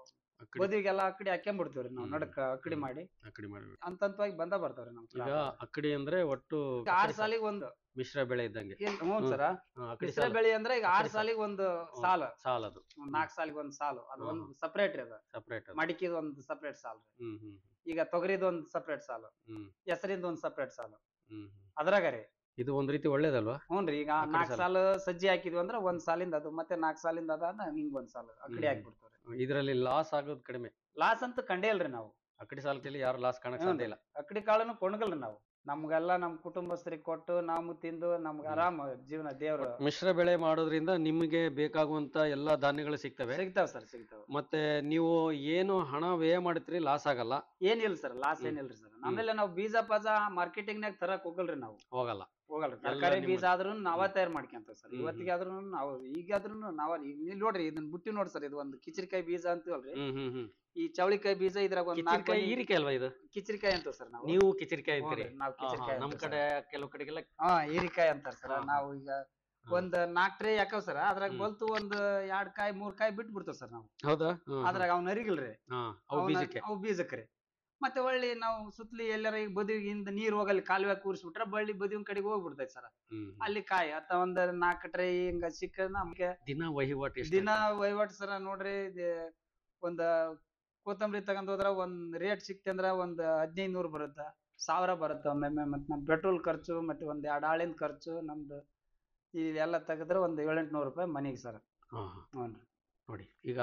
S11: ಬದಿಗೆಲ್ಲ ಅಕಡಿ ಹಾಕ್ಕೊಂಡ್ಬಿಡ್ತೀವ್ರಿ ನಾವು ನಡಕ ಅಕಡಿ ಮಾಡಿ
S10: ಅಕಡಿ ಮಾಡಿ
S11: ಹಂತಂತವಾಗಿ ಬಂದ ಬರ್ತಾವ್ರಿ ನಮ್
S10: ಈಗ ಅಕಡಿ ಅಂದ್ರೆ ಒಟ್ಟು
S11: ಈಗ ಆರ್ ಸಾಲಿಗೆ ಒಂದು
S10: ಮಿಶ್ರ ಬೆಳೆ ಇದ್ದಂಗೆ
S11: ಏನ್- ಹ್ಞೂ
S10: ಹ್ಮ್.
S11: ಸರ
S10: ಹಾ, ಅಕಡಿ
S11: ಮಿಶ್ರ
S10: ಸಾಲು.
S11: ಬೆಳೆ ಅಂದ್ರೆ ಈಗ ಆರ್
S10: ಅಕಡಿ
S11: ಸಾಲಿಗೆ ಒಂದು
S10: ಹ್ಮ್.
S11: ಸಾಲ
S10: ಸಾಲ ಅದು
S11: ನಾಲ್ಕ್ ಸಾಲಿಗೆ ಒಂದ್ ಸಾಲು ಅದು
S10: ಹ್ಮ್.
S11: ಒಂದು ಸಪರೇಟ್ ರೀ ಅದು
S10: ಸಪರೇಟ್
S11: ಮಡಿಕೆದು ಒಂದು ಸಪರೇಟ್ ಸಾಲು ರೀ
S10: ಹ್ಮ್ ಹ್ಮ್
S11: ಈಗ ತೊಗರಿದು ಒಂದು ಸಪರೇಟ್ ಸಾಲು
S10: ಹ್ಮ್
S11: ಹೆಸರಿಂದ ಒಂದು ಸಪರೇಟ್ ಸಾಲು
S10: ಹ್ಮ್
S11: ಅದ್ರಾಗ ರೀ
S10: ಇದು ಒಂದ್ ರೀತಿ ಒಳ್ಳೇದಲ್ವಾ
S11: ಹ್ಞೂನ್ರಿ ಈಗ
S10: ಆ ಕಡೆ
S11: ನಾಲ್ಕ್
S10: ಸಾಲು.
S11: ಸಾಲು ಸಜ್ಜಿ ಹಾಕಿದ್ವಿ ಅಂದ್ರ ಒಂದ್ ಸಾಲಿಂದ ಅದು ಮತ್ತೆ ನಾಲ್ಕ್ ಸಾಲಿಂದ ಅದ ಹಿಂಗ್ ಒಂದ್ ಸಾಲು ಅಕಡಿ
S10: ಹ್ಮ್.
S11: ಹಾಕ್ಬಿಡ್ತಾವ್ರಿ
S10: ಇದರಲ್ಲಿ ಲಾಸ್ ಆಗೋದು ಕಡಿಮೆ
S11: ಲಾಸ್ ಅಂತೂ ಕಂಡೇ ಇಲ್ರಿ ನಾವು
S10: ಅಕಡಿ ಸಾಲದಲ್ಲಿ ಯಾರು ಲಾಸ್ ಕಾಣಕ್ ಸಾಧ್ಯ ಇಲ್ಲ
S11: ಅಕಡಿ ಕಾಳನು ಕೊಂಡ್ಗಲ್ರಿ ನಾವು ನಮ್ಗೆಲ್ಲ ನಮ್ ಕುಟುಂಬಸ್ಥರಿಗೆ ಕೊಟ್ಟು ನಾವು ತಿಂದು ನಮ್ಗೆ ಆರಾಮ ಜೀವನ ದೇವ್ರ
S10: ಮಿಶ್ರ ಬೆಳೆ ಮಾಡೋದ್ರಿಂದ ನಿಮಗೆ ಬೇಕಾಗುವಂತ ಎಲ್ಲಾ ಧಾನ್ಯಗಳು ಸಿಗ್ತವೆ
S11: ಸಿಗ್ತಾವ್ ಸರ್ ಸಿಗ್ತಾವ
S10: ಮತ್ತೆ ನೀವು ಏನು ಹಣ ವ್ಯಯ ಮಾಡ್ತೀರಿ ಲಾಸ್ ಆಗಲ್ಲ
S11: ಏನಿಲ್ಲ ಸರ್ ಲಾಸ್
S10: ಹ್ಮ್.
S11: ಏನಿಲ್ರಿ ಸರ್ ಆಮೇಲೆ ನಾವು ಬೀಜ ಪಾಜ ಮಾರ್ಕೆಟಿಂಗ್ ನಾಗ ತರಕ್ ಹೋಗಲ್ರಿ ನಾವು
S10: ಹೋಗಲ್ಲ
S11: ಹೋಗಲ್ರಿ
S10: ಎಲ್ಲ
S11: ತರಕಾರಿ
S10: ನಿಮ್ಮ-
S11: ಬೀಜ ಆದ್ರೂ ನಾವ ತಯಾರು ಮಾಡ್ಕೊಂತ ಸರ್
S10: ಹ್ಮ್,
S11: ಇವತ್ತಿಗೆ ಆದ್ರೂ ನಾವು ಈಗಾದ್ರೂ ನಾವ ಈಗ ಇಲ್ಲಿ ನೋಡ್ರಿ ಇದನ್ನ ಬುಟ್ಟಿ ನೋಡ್ರಿ ಸರ್ ಇದು ಒಂದು ಕಿಚರಿಕಾಯಿ ಬೀಜ ಅಂತೀವಲ್ರಿ
S10: ಹ್ಮ್ ಹ್ಮ್ ಹ್ಮ್
S11: ಈ ಚವಳಿಕಾಯಿ ಬೀಜ ಇದ್ರಾಗ ಒಂದ್ ನಾಲ್ಕು
S10: ಕಿಚಿರಿಕಾಯಿ ಹೀರಿಕಾಯಿ ಅಲ್ವಾ ಇದು
S11: ಕಿಚರಿಕಾಯಿ ಅಂತ ಸರ್ ನಾವು
S10: ನೀವು ಕಿಚಿರಿಕಾಯಿ ಅಂತೀರಿ
S11: ಹ್ಞೂ ರೀ, ನಾವ್
S10: ಹಾ, ಹಾ,
S11: ಕಿಚಿರಿಕಾಯಿ
S10: ನಮ್
S11: ಅಂತೀವಿ
S10: ಕಡೆ ಕೆಲವು ಕಡೆಗೆಲ್ಲ
S11: ಹಾ ಹೀರಿಕಾಯಿ ಅಂತಾರ ಸರ್
S10: ಹಾ, ಹಾ.
S11: ನಾವು ಈಗ ಒಂದ್ ನಾಲ್ಕ್ ಟ್ರೇ ಯಾಕವ್ ಸರ್ ಅದ್ರಾಗ ಬಲ್ತು ಒಂದ್ ಎರಡ್ ಕಾಯಿ ಮೂರ್ ಕಾಯಿ ಬಿಟ್ಟು ಬಿಡ್ತೇವ್ ಸರ್ ನಾವು
S10: ಹೌದಾ ಹ್ಮ್, ಹ್ಮ್.
S11: ಅದ್ರಾಗ ಅವ್ನ ಅರಿಗಿಲ್ರಿ
S10: ಹಾ ಅವು
S11: ಅವ್ನ-
S10: ಬೀಜಕ್ಕೆ
S11: ಅವು ಬೀಜಕ್ರಿ ಮತ್ತೆ ಒಳ್ಳಿ ನಾವು ಸುತ್ತಲಿ ಎಲ್ಲಾರ ಈಗ ಬದಿಗಿಂದ ನೀರ್ ಹೋಗಲ್ಲಿ ಕಾಲುವೆ ಕೂರಿಸ್ಬಿಟ್ರೆ ಬಳ್ಳಿ ಬದಿ ಕಡೆಗೆ ಹೋಗ್ಬಿಡ್ತೈತಿ ಸರ್
S10: ಹ್ಮ್, ಹ್ಮ್.
S11: ಅಲ್ಲಿ ಕಾಯಿ ಅತ್ತ ಒಂದ್ ನಾಲ್ಕು ಟ್ರೈ ಹಿಂಗ ಸಿಕ್ಕ ನಮ್ಗೆ
S10: ದಿನ ವಹಿವಾಟು ಎಷ್ಟು
S11: ದಿನ ವಹಿವಾಟು ಸರ ನೋಡ್ರಿ ಇದ್ ಒಂದ್ ಕೊತ್ತಂಬರಿ ತಗೊಂಡ್ ಹೋದ್ರ ಒಂದ್ ರೇಟ್ ಸಿಕ್ತಂದ್ರ ಒಂದ್ ಹದಿನೈದು ನೂರು ಬರುತ್ತ ಸಾವಿರ ಬರುತ್ತ ಒಮ್ಮೊಮ್ಮೆ ಮತ್ ನಮ್ ಪೆಟ್ರೋಲ್ ಖರ್ಚು ಮತ್ತೆ ಒಂದ್ ಎರಡ್ ಆಳಿನ ಖರ್ಚು ನಮ್ದು ಇದೆಲ್ಲ ತೆಗೆದ್ರೆ ಒಂದ್ ಏಳೆಂಟು ನೂರು ರೂಪಾಯಿ ಮನಿಗೆ ಸರ್
S10: ಹಾ, ಹಾ.
S11: ಹ್ಞೂನ್ರಿ
S10: ನೋಡಿ ಈಗ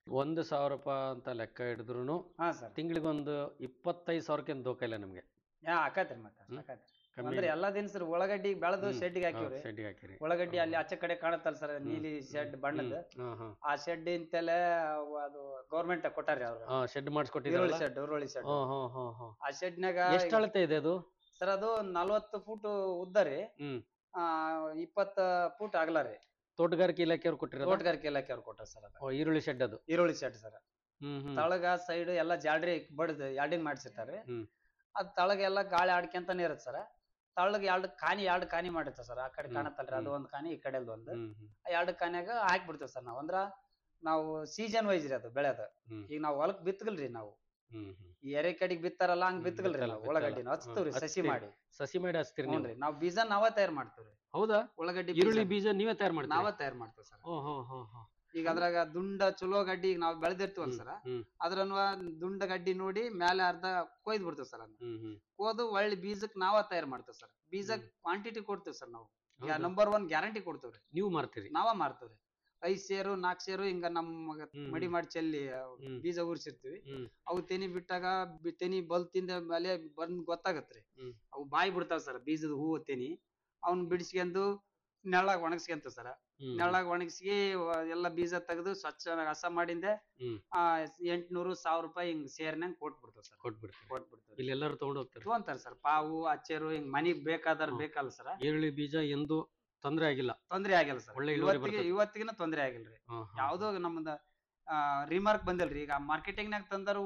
S10: ಒಂದು ಸಾವಿರ ರೂಪಾಯಿ ಅಂತ ಲೆಕ್ಕ ಹಿಡಿದ್ರು
S11: ಹಾ ಸರ್
S10: ತಿಂಗಳಿಗೊಂದು ಇಪ್ಪತ್ತೈದು ಸಾವಿರಕ್ಕೆ ದೋಖ ಇಲ್ಲ ನಿಮ್ಗೆ
S11: ಯಾ ಆಕತ್ರಿ ಮತ್ತೆ
S10: ಹ್ಮ್.
S11: ಆಕತ್ರಿ
S10: ಕಮ್ಮಿ
S11: ಅಂದ್ರೆ ಎಲ್ಲಾ ದಿನಸ ಉಳ್ಳಾಗಡ್ಡಿ ಬೆಳೆದು
S10: ಹ್ಮ್.
S11: ಶೆಡ್ಡಿಗೆ ಹಾಕಿವ್ರಿ
S10: ಶೆಡ್ಡಿಗೆ ಹಾಕಿರಿ
S11: ಉಳ್ಳಾಗಡ್ಡಿ ಅಲ್ಲಿ ಆಚೆ ಕಡೆ ಕಾಣತ್ತಲ್ಲ ಸರ್ ನೀಲಿ ಶೆಡ್ ಬಣ್ಣದ
S10: ಹಾ ಹಾ
S11: ಆ ಶೆಡ್ ಇಂತೆಲ್ಲ ಅದು ಗೌರ್ಮೆಂಟ್ ಕೊಟ್ಟಾರಿ ಅವ್ರು
S10: ಹಾ ಶೆಡ್
S11: ಈರುಳ್ಳಿ
S10: ಮಾಡಿಸ್ಕೊಟ್ಟಿದ್ರಲ್ಲ
S11: ಶೆಡ್ ಈರುಳ್ಳಿ ಶೆಡ್
S10: ಹಾ ಹಾ ಹಾ ಹಾ
S11: ಆ ಶೆಡ್ನಾಗ
S10: ಎಷ್ಟು ಅಳತೆ ಇದೆ ಅದು
S11: ಸರ್ ಅದು ನಲ್ವತ್ತು ಫೂಟ್ ಉದ್ದ ರೀ
S10: ಹ್ಮ್
S11: ಆ ಇಪ್ಪತ್ತ ಫೂಟ್ ಅಗಲ ರೀ
S10: ತೋಟಗಾರಿಕೆ ಇಲಾಖೆಯವ್ರು ಕೊಟ್ಟಿರೋದು
S11: ತೋಟಗಾರಿಕೆ ಇಲಾಖೆ ಅವ್ರು ಕೊಟ್ಟಾರ ಸರ್ ಅದು
S10: ಈರುಳ್ಳಿ ಶೆಡ್ ಅದು
S11: ಈರುಳ್ಳಿ ಶೆಡ್ ಸರ್
S10: ಹ್ಮ್ ಹ್ಮ್
S11: ತಳಗ ಸೈಡ್ ಎಲ್ಲಾ ಜಾಲ್ರಿ ಬಡ್ದು ಯಾರ್ಡಿಂಗ್ ಮಾಡ್ಸಿರ್ತಾರೆ
S10: ಹ್ಮ್.
S11: ಅದ್ ತಳಗ ಎಲ್ಲಾ ಗಾಳಿ ಆಡ್ಕೊಂತಾನೆ ಇರತ್ತೆ ಸರ್ ತಳಗ ಎರಡು ಕಾನಿ ಎರಡು ಕಾನಿ ಮಾಡಿರ್ತಾವ ಸರ್ ಆ ಕಡೆ
S10: ಹ್ಮ್,
S11: ಕಾಣತ್ತಲ್ರಿ ಅದು
S10: ಹ್ಮ್.
S11: ಒಂದ್ ಕಾನಿ ಈ ಕಡೆ ಒಂದು
S10: ಹ್ಮ್ ಹ್ಮ್
S11: ಆ ಎರಡು ಕಾನ್ಯಾಗ ಹಾಕ್ಬಿಡ್ತೇವೆ ಸರ್ ನಾವು ಅಂದ್ರ ನಾವು ಸೀಸನ್ ವೈಸ್ ರೀ ಅದು ಬೆಳೆದ
S10: ಹ್ಮ್.
S11: ಈಗ ನಾವು ಹೊಲಕ್ ಬಿತ್ತಗಲ್ರಿ ನಾವು
S10: ಹ್ಮ್ ಹ್ಮ್
S11: ಈ ಎರೆ ಕಡೆಗ್ ಬಿತ್ತಾರಲ್ಲ ಹಂಗ್
S10: ಹ್ಮ್,
S11: ಬಿತ್ತಗಲ್ರಿ
S10: ಬಿತ್ತಲ್ಲ,
S11: ನಾವು
S10: ಬಿತ್ತಲ್ಲ.
S11: ಉಳ್ಳಾಗಡ್ಡಿನ ಹಚ್ತೇವ್ರಿ
S10: ಹ್ಮ್,
S11: ಸಸಿ
S10: ಹಚ್ತೀರಿ.
S11: ಮಾಡಿ
S10: ಸಸಿ ಮಾಡಿ ಹಚ್ತೀರಿ
S11: ಹ್ಞೂನ್ರಿ
S10: ನೀವು
S11: ನಾವ್ ಬೀಜ ನಾವ ತಯಾರ್ ಮಾಡ್ತೇವ್ರಿ
S10: ಹೌದಾ
S11: ಉಳ್ಳಾಗಡ್ಡಿ
S10: ಈರುಳ್ಳಿ
S11: ಬೀಜ
S10: ಬೀಜ ನೀವೇ ತಯಾರು ಮಾಡ್ತೀರಿ
S11: ನಾವ ತಯಾರ್ ಮಾಡ್ತೇವೆ ಸರ್
S10: ಓ ಹೋ ಹೋ ಹೋ
S11: ಈಗ ಅದ್ರಾಗ ದುಂಡ ಚಲೋ ಗಡ್ಡಿ ಈಗ ನಾವ್ ಬೆಳೆದಿರ್ತೀವಲ್ಲ ಸರ್
S10: ಹ್ಮ್
S11: ಅದ್ರನ್ವ ದುಂಡ ಗಡ್ಡಿ ನೋಡಿ ಮೇಲೆ ಅರ್ಧ ಕೊಯ್ದು ಬಿಡ್ತೇವೆ ಸರ್ ಅದನ್ನ
S10: ಹ್ಮ್ ಹ್ಮ್
S11: ಕೋದು ಒಳ್ಳೆ ಬೀಜಕ್ ನಾವ ತಯಾರ್ ಮಾಡ್ತೇವೆ ಸರ್ ಬೀಜಕ್ ಕ್ವಾಂಟಿಟಿ ಕೊಡ್ತೇವೆ ಸರ್ ನಾವು
S10: ಹೌದಾ?
S11: ನಂಬರ್ ಒನ್ ಗ್ಯಾರಂಟಿ ಕೊಡ್ತೇವ್ರಿ
S10: ನೀವು ಮಾರ್ತೀರಿ
S11: ನಾವ ಮಾರ್ತೇವ್ರಿ ಐದ್ ಸೇರು ನಾಲ್ಕ್ ಸೇರು ಹಿಂಗ ನಮ್
S10: ಹ್ಮ್.
S11: ಮಡಿ ಮಾಡಿ ಚೆಲ್ಲಿ ಆ,
S10: ಹ್ಮ್.
S11: ಬೀಜ ಊರ್ಸಿರ್ತೀವಿ
S10: ಹ್ಮ್
S11: ಅವು ತೆನಿ ಬಿಟ್ಟಾಗ ಬಿ- ತೆನಿ ಬಲ್ತಿಂದ ಮೇಲೆ ಬಂದ್ ಗೊತ್ತಾಗತ್ರಿ
S10: ಹ್ಮ್.
S11: ಅವು ಬಾಯಿ ಬಿಡ್ತಾವ ಸರ್ ಬೀಜದ ಹೂವು ತೆನಿ ಅವ್ನ ಬಿಡಿಸ್ಕೊಂಡು ನೆಳ್ಳಾಗ ಒಣಗಿಸ್ಕೊಂತ ಸರ್
S10: ಹ್ಮ್
S11: ನೆಳ್ಳಾಗ ಒಣಗಿಸಿ ಎಲ್ಲ ಬೀಜ ತೆಗೆದು ಸ್ವಚ್ಛ ಹಸ ಮಾಡಿಂದೆ
S10: ಹ್ಮ್.
S11: ಆ ಎಂಟ್ನೂರು ಸಾವಿರ ರೂಪಾಯಿ ಹಿಂಗ್ ಸೇರ್ನಂಗ್ ಕೊಟ್ಬಿಡ್ತಾವ ಸರ್
S10: ಕೊಟ್ಬಿಡ್ತೀರಿ
S11: ಕೊಟ್ಬಿಡ್ತಾವ
S10: ಇಲ್ಲಿ ಎಲ್ಲರೂ ತಗೊಂಡು ಹೋಗ್ತಾರೆ
S11: ತಗೊಂತಾರ ಸರ್ ಪಾವು ಅಚ್ಚೇರು ಹಿಂಗ್ ಮನಿಗ್ ಬೇಕಾದವ್ರ
S10: ಹ್ಮ್.
S11: ಬೇಕಲ್ಲ ಸರ್
S10: ಈರುಳ್ಳಿ ಬೀಜ ಎಂದು ತೊಂದರೆ ಆಗಿಲ್ಲ
S11: ತೊಂದ್ರೆ ಆಗಿಲ್ಲ ಸರ್
S10: ಒಳ್ಳೆ ಇಳುವರಿ
S11: ಇವತ್ತಿಗೆ
S10: ಬರ್ತದೆ.
S11: ಇವತ್ತಿಗಿನ ತೊಂದ್ರೆ ಆಗಿಲ್ರಿ
S10: ಹಾ, ಹಾ.
S11: ಯಾವ್ದೋ ನಮ್ದ ರಿಮಾರ್ಕ್ ಬಂದಿಲ್ರಿ ಈಗ ಮಾರ್ಕೆಟಿಂಗ್ ನಾಗ ತಂದವು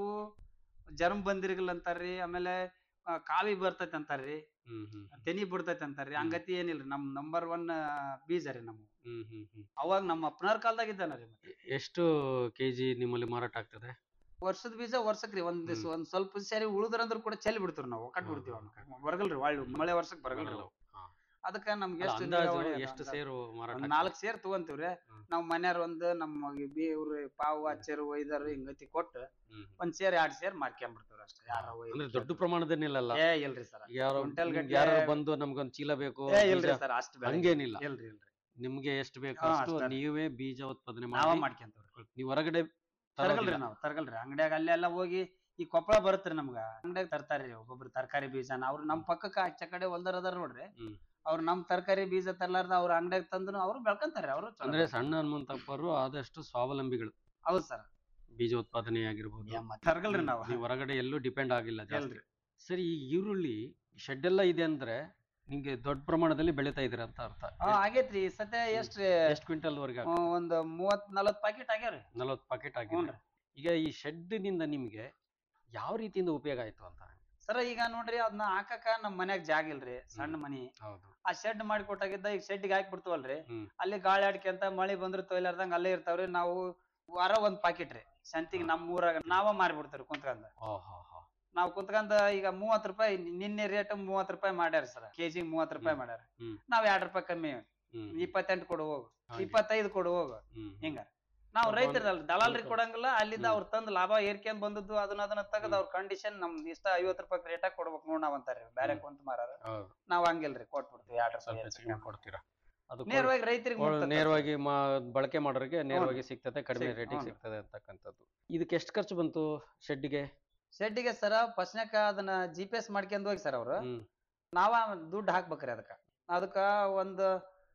S11: ಜರ್ಮ್ ಬಂದಿರಗಿಲ್ಲ ಅಂತಾರ್ರಿ ಆಮೇಲೆ ಆ, ಕಾವಿ ಬರ್ತೈತಿ ಅಂತಾರ್ರಿ
S10: ಹ್ಮ್ ಹ್ಮ್
S11: ತೆನಿ ಬಿಡ್ತೈತಿ ಅಂತಾರ್ರಿ ಹಂಗತಿ ಏನಿಲ್ರಿ ನಮ್ ನಂಬರ್ ಒನ್ ಬೀಜ ರೀ ನಮ್ಮ
S10: ಹ್ಮ್ ಹ್ಮ್ ಹ್ಮ್
S11: ಅವಾಗ ನಮ್ಮ ಅಪ್ಪನವ್ರ ಕಾಲದಾಗ ಇದ್ದಾನ ರೀ ಮತ್ತೆ
S10: ಎಷ್ಟು ಕೆಜಿ ನಿಮ್ಮಲ್ಲಿ ಮಾರಾಟ ಆಗ್ತದೆ
S11: ವರ್ಷದ ಬೀಜ ವರ್ಷಕ್ ರೀ ಒಂದ್ ದಿವ್ಸ ಒಂದ್ ಸ್ವಲ್ಪ ಸರಿ ಉಳಿದ್ರಂದ್ರ ಕೂಡ ಚೆಲ್ಲಿ ಬಿಡ್ತೀವಿ ನಾವು ಕಟ್ ಬಿಡ್ತೀವಿ ಅವ್ನ ಬರಗಲ್ರಿ ಒಳ್ಳೆ ಮಳೆ ವರ್ಷಕ್ ಬರಗಲ್ರಿ ಅವು.
S10: ಹಾ.
S11: ಅದಕ್ಕ ನಮ್ಗೆ
S10: ಅಲ್ಲ,
S11: ಎಷ್ಟು
S10: ಅಂದಾಜು
S11: ನೀರಾವರಿ ಅದ
S10: ಎಷ್ಟು
S11: ಅಂದಾಜು?
S10: ಸೇರು ಮಾರಾಟ
S11: ಒಂದ್
S10: ಆಗ್ತದೆ?
S11: ನಾಲ್ಕ್ ಸೇರ್ ತಗೊಂತೀವ್ರಿ
S10: ಹ್ಮ್.
S11: ನಾವ್ ಮನ್ಯಾರ ಒಂದ್ ನಮ್ಮ ಬಿ ಇವ್ರು ಪಾವು ಅಚ್ಚರು ಒಯ್ದಾರು ಹಿಂಗತಿ ಕೊಟ್ಟು
S10: ಹ್ಮ್.
S11: ಒಂದ್ ಸೇರ್ ಎರಡ್ ಸೇರ್ ಮಾರ್ಕೊಂಡ್ಬಿಡ್ತೀವ್ರಿ ಅಷ್ಟೇ ಯಾರ
S10: ಅಂದ್ರೆ ದೊಡ್ಡ ಪ್ರಮಾಣದನ್ನಿಲ್ಲಲ್ಲ
S11: ಏ ಇಲ್ರಿ ಸರ್
S10: ಯಾರೋ
S11: ಕ್ವಿಂಟಲ್
S10: ನಿಮ್ಗೆ
S11: ಗಟ್ಲೆ-
S10: ಯಾರು ಬಂದು ನಮ್ಗೊಂದ್ ಚೀಲ ಬೇಕು
S11: ಏ ಇಲ್ರಿ
S10: ಬೀಜ-
S11: ಸರ್ ಅಷ್ಟು ಬೆಳೆ
S10: ಹಂಗೇನಿಲ್ಲ
S11: ಇಲ್ರಿ ಇಲ್ರಿ
S10: ನಿಮ್ಗೆ ಎಷ್ಟು ಬೇಕು
S11: ಹಾ,
S10: ಅಷ್ಟು
S11: ಅಷ್ಟೇ.
S10: ನೀವೇ ಬೀಜ ಉತ್ಪಾದನೆ
S11: ನಾವ
S10: ಮಾಡಿ
S11: ಮಾಡ್ಕೊಂತೀವ್ರಿ
S10: ನೀವು ಹೊರಗಡೆ
S11: ತರಗಲ್ರಿ
S10: ತರೋದಿಲ್ಲ.
S11: ನಾವ್ ತರಗಲ್ರಿ ಅಂಗಡ್ಯಾಗ ಅಲ್ಲೆಲ್ಲ ಹೋಗಿ ಈ ಕೊಪ್ಪಳ ಬರುತ್ತ್ರಿ ನಮ್ಗ ಅಂಗಡ್ಯಾಗ ತರ್ತಾರ್ರಿ ಒಬ್ಬೊಬ್ರು ತರಕಾರಿ ಬೀಜನ ಅವ್ರು ನಮ್ ಪಕ್ಕಕ್ಕ ಆಚೆ ಕಡೆ ಹೊಲ್ದಾರ ಅದಾರ ನೋಡ್ರಿ
S10: ಹ್ಮ್.
S11: ಅವ್ರು ನಮ್ ತರಕಾರಿ ಬೀಜ ತರ್ಲಾರ್ದ ಅವ್ರ ಅಂಗಡ್ಯಾಗ ತಂದ್ರು ಅವ್ರು ಬೆಳ್ಕಂತಾರ್ರಿ ಅವರು
S10: ಅಂದ್ರೆ ಸಣ್ಣ ಹನುಮಂತಪ್ಪರು ಆದಷ್ಟು ಸ್ವಾವಲಂಬಿಗಳು
S11: ಹೌದ್ ಸರ್
S10: ಬೀಜ ಉತ್ಪಾದನೆ ಆಗಿರ್ಬೋದು
S11: ತರಗಲ್ರಿ ನಾವು
S10: ನೀವು ಹೊರಗಡೆ ಎಲ್ಲೂ ಡಿಪೆಂಡ್ ಆಗಿಲ್ಲ ಜಾಸ್ತಿ
S11: ಇಲ್ರಿ.
S10: ಸರಿ ಈ ಈರುಳ್ಳಿ ಶೆಡ್ ಎಲ್ಲ ಇದೆ ಅಂದ್ರೆ ನಿಮ್ಗೆ ದೊಡ್ಡ ಪ್ರಮಾಣದಲ್ಲಿ ಬೆಳೀತಾ ಇದೀರ ಅಂತ ಅರ್ಥ
S11: ಹಾ ಆಗೇತ್ರಿ ಈ ಸತೆ ಎಷ್ಟ್ರಿ
S10: ಎಷ್ಟು ಕ್ವಿಂಟಲ್ ವರೆಗೆ
S11: ಹ್ಮ್, ಒಂದ್ ಮೂವತ್ ನಲವತ್ ಪ್ಯಾಕೆಟ್ ಆಗ್ಯಾವ್ರಿ
S10: ನಲವತ್ತು ಪಾಕೆಟ್ ಆಗಿದೆ
S11: ಹ್ಞೂನ್ರಿ.
S10: ಈಗ ಈ ಶೆಡ್ ನಿಂದ ನಿಮ್ಗೆ ಯಾವ ರೀತಿಯಿಂದ ಉಪಯೋಗ ಆಯ್ತು ಅಂತ
S11: ಸರ ಈಗ ನೋಡ್ರಿ ಅದನ್ನ ಹಾಕಕ ನಮ್ ಮನ್ಯಾಗ ಜಾಗ ಇಲ್ರಿ ಸಣ್ಣ ಮನಿ
S10: ಹೌದು
S11: ಆ ಶೆಡ್ ಮಾಡಿ ಕೊಟ್ಟಾಗಿದ್ದ ಈಗ ಶೆಡ್ಗೆ ಹಾಕಿ ಬಿಡ್ತವಲ್ರಿ
S10: ಹ್ಮ್.
S11: ಅಲ್ಲಿ ಗಾಳಿ ಆಡ್ಕೊಂತ ಮಳಿ ಬಂದ್ರು ತೊಯ್ಲಾರ್ದಂಗ ಅಲ್ಲೇ ಇರ್ತಾವ್ರಿ ನಾವು ವಾರ ಒಂದ್ ಪಾಕೆಟ್ ರೀ ಸಂತಿಗೆ ನಮ್ ಊರಾಗ ನಾವ ಮಾರಿಬಿಡ್ತೇವ್ರಿ ಕುಂತ್ಕೊಂಡ್
S10: ಓಹೋ ಹೋ
S11: ನಾವ್ ಕುಂತ್ಕೊಂಡ್ ಈಗ ಮೂವತ್ ರೂಪಾಯಿ ನಿನ್ನೆ ರೇಟ್ ಮೂವತ್ ರೂಪಾಯಿ ಮಾಡ್ಯಾರ ಸರ್ ಕೆಜಿ ಮೂವತ್ ರೂಪಾಯಿ ಮಾಡ್ಯಾರ
S10: ಹ್ಮ್.
S11: ನಾವ್ ಎರಡ್ ರೂಪಾಯಿ ಕಮ್ಮಿ
S10: ಹ್ಮ್
S11: ಇಪ್ಪತ್ತೆಂಟು ಕೊಡು ಹೋಗು
S10: ಹಾಗೆ.
S11: ಇಪ್ಪತ್ತೈದು ಕೊಡು ಹೋಗು
S10: ಹ್ಮ್
S11: ಹಿಂಗ ನಾವ್
S10: ಸ್ವಲ್ಪ
S11: ರೈತರಲ್ಲ
S10: ಒಂದು-
S11: ದಲಾಲ್ರಿ
S10: ಒಂದು-
S11: ಕೊಡಂಗಿಲ್ಲ ಅಲ್ಲಿಂದ
S10: ಹ್ಮ್.
S11: ಅವ್ರ ತಂದ್ ಲಾಭ ಏರ್ಕೊಂಡ್ ಬಂದದ್ದು ಅದನ್ನ ಅದನ್ನ ತೆಗದ್ ಅವ್ರ ಕಂಡೀಷನ್ ನಮ್ದು ಇಷ್ಟ ಐವತ್ ರೂಪಾಯಿ ರೇಟಾಗ ಕೊಡ್ಬೇಕು ನೋಡ್ ನಾವ್ ಅಂತಾರ್ರಿ ಬೇರೆ ಕುಂತ ಮಾರಾರ
S10: ಹೌದು
S11: ನಾವ್ ಹಂಗಿಲ್ರಿ ಕೊಟ್ಬಿಡ್ತೀವಿ ಎರಡ್
S10: ಸ್ವಲ್ಪ
S11: ರೂಪಾಯಿ
S10: ಹೆಚ್ಚಿಗೆ ಕೊಡ್ತೀರಾ ಅದು
S11: ನೇರವಾಗಿ ರೈತರಿಗೆ
S10: ಕೊಡ್-
S11: ಮುಟ್ತದೆ.
S10: ನೇರವಾಗಿ ಮಾ- ಬಳಕೆ ಮಾಡೋರಿಗೆ ನೇರವಾಗಿ ಸಿಗ್ತದೆ ಕಡಿಮೆ
S11: ಸಿಗ್-
S10: ರೇಟಿಗೆ
S11: ಹ್ಞೂ.
S10: ಸಿಗ್ತದೆ ಅಂತಕ್ಕಂಥದ್ದು ಇದಕ್ಕೆ ಎಷ್ಟು ಖರ್ಚು ಬಂತು ಶೆಡ್ಗೆ
S11: ಶೆಡ್ಡಿಗೆ ಸರ ಫಸ್ಟ್ನ್ಯಾಕ ಅದನ್ನ ಜಿ ಪಿ ಎಸ್ ಮಾಡ್ಕೊಂಡ್ ಹೋಗಿ ಸರ್ ಅವ್ರು
S10: ಹ್ಮ್
S11: ನಾವ ದುಡ್ಡು ಹಾಕ್ಬೇಕ್ರಿ ಅದಕ್ಕ ಅದಕ್ಕ ಒಂದ್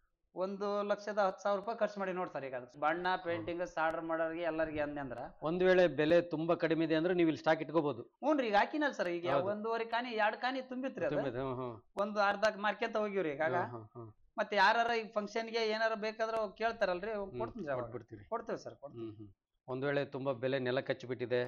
S11: ಒಂದು ಲಕ್ಷದ ಹತ್ತು ಸಾವಿರ ರೂಪಾಯಿ ಖರ್ಚು ಮಾಡಿ ನೋಡ್ ಸರ್ ಈಗ ಅದಕ್ಕೆ ಬಣ್ಣ ಪೇಂಟಿಂಗ್ ಸಾರ್ಡರ್ ಮಾಡೋರಿಗೆ ಎಲ್ಲರಿಗೆ ಅಂದೆ ಅಂದ್ರ
S10: ಒಂದ್ ವೇಳೆ ಬೆಲೆ ತುಂಬಾ ಕಡಿಮೆ ಇದೆ ಅಂದ್ರೆ ನೀವು ಇಲ್ಲಿ ಸ್ಟಾಕ್ ಇಟ್ಕೋಬಹುದು
S11: ಹ್ಞೂನ್ರಿ ಈಗ ಹಾಕಿನಲ್ ಸರ್ ಈಗ
S10: ಹೌದು.
S11: ಒಂದೂವರೆ ಕಾನಿ ಎರಡ್ ಕಾನಿ ತುಂಬಿತ್ರಿ ಅದು
S10: ತುಂಬಿದೆ, ಹ್ಮ್, ಹ್ಮ್.
S11: ಒಂದು ಅರ್ಧ ಮಾರ್ಕೆಂತ ಹೋಗಿವ್ರಿ ಈಗ
S10: ಹ್ಮ್, ಹ್ಮ್, ಹ್ಮ್.
S11: ಮತ್ತೆ ಯಾರ ಈಗ ಫಂಕ್ಷನ್ ಗೆ ಏನಾರ ಬೇಕಾದ್ರೆ ಅವ್ರ್ ಕೇಳ್ತಾರಲ್ರಿ ಅವ್ರ್
S10: ಹ್ಮ್,
S11: ಕೊಡ್ತೀನಿ ಅವಾಗ.
S10: ಕೊಟ್ಬಿಡ್ತೀರಿ
S11: ಕೊಡ್ತೇವೆ ಸರ್ ಕೊಡ್ತೀವಿ
S10: ಹ್ಮ್ ಹ್ಮ್ ಒಂದ್ ವೇಳೆ ತುಂಬಾ ಬೆಲೆ ನೆಲ ಕಚ್ಚಿಬಿಟ್ಟಿದೆ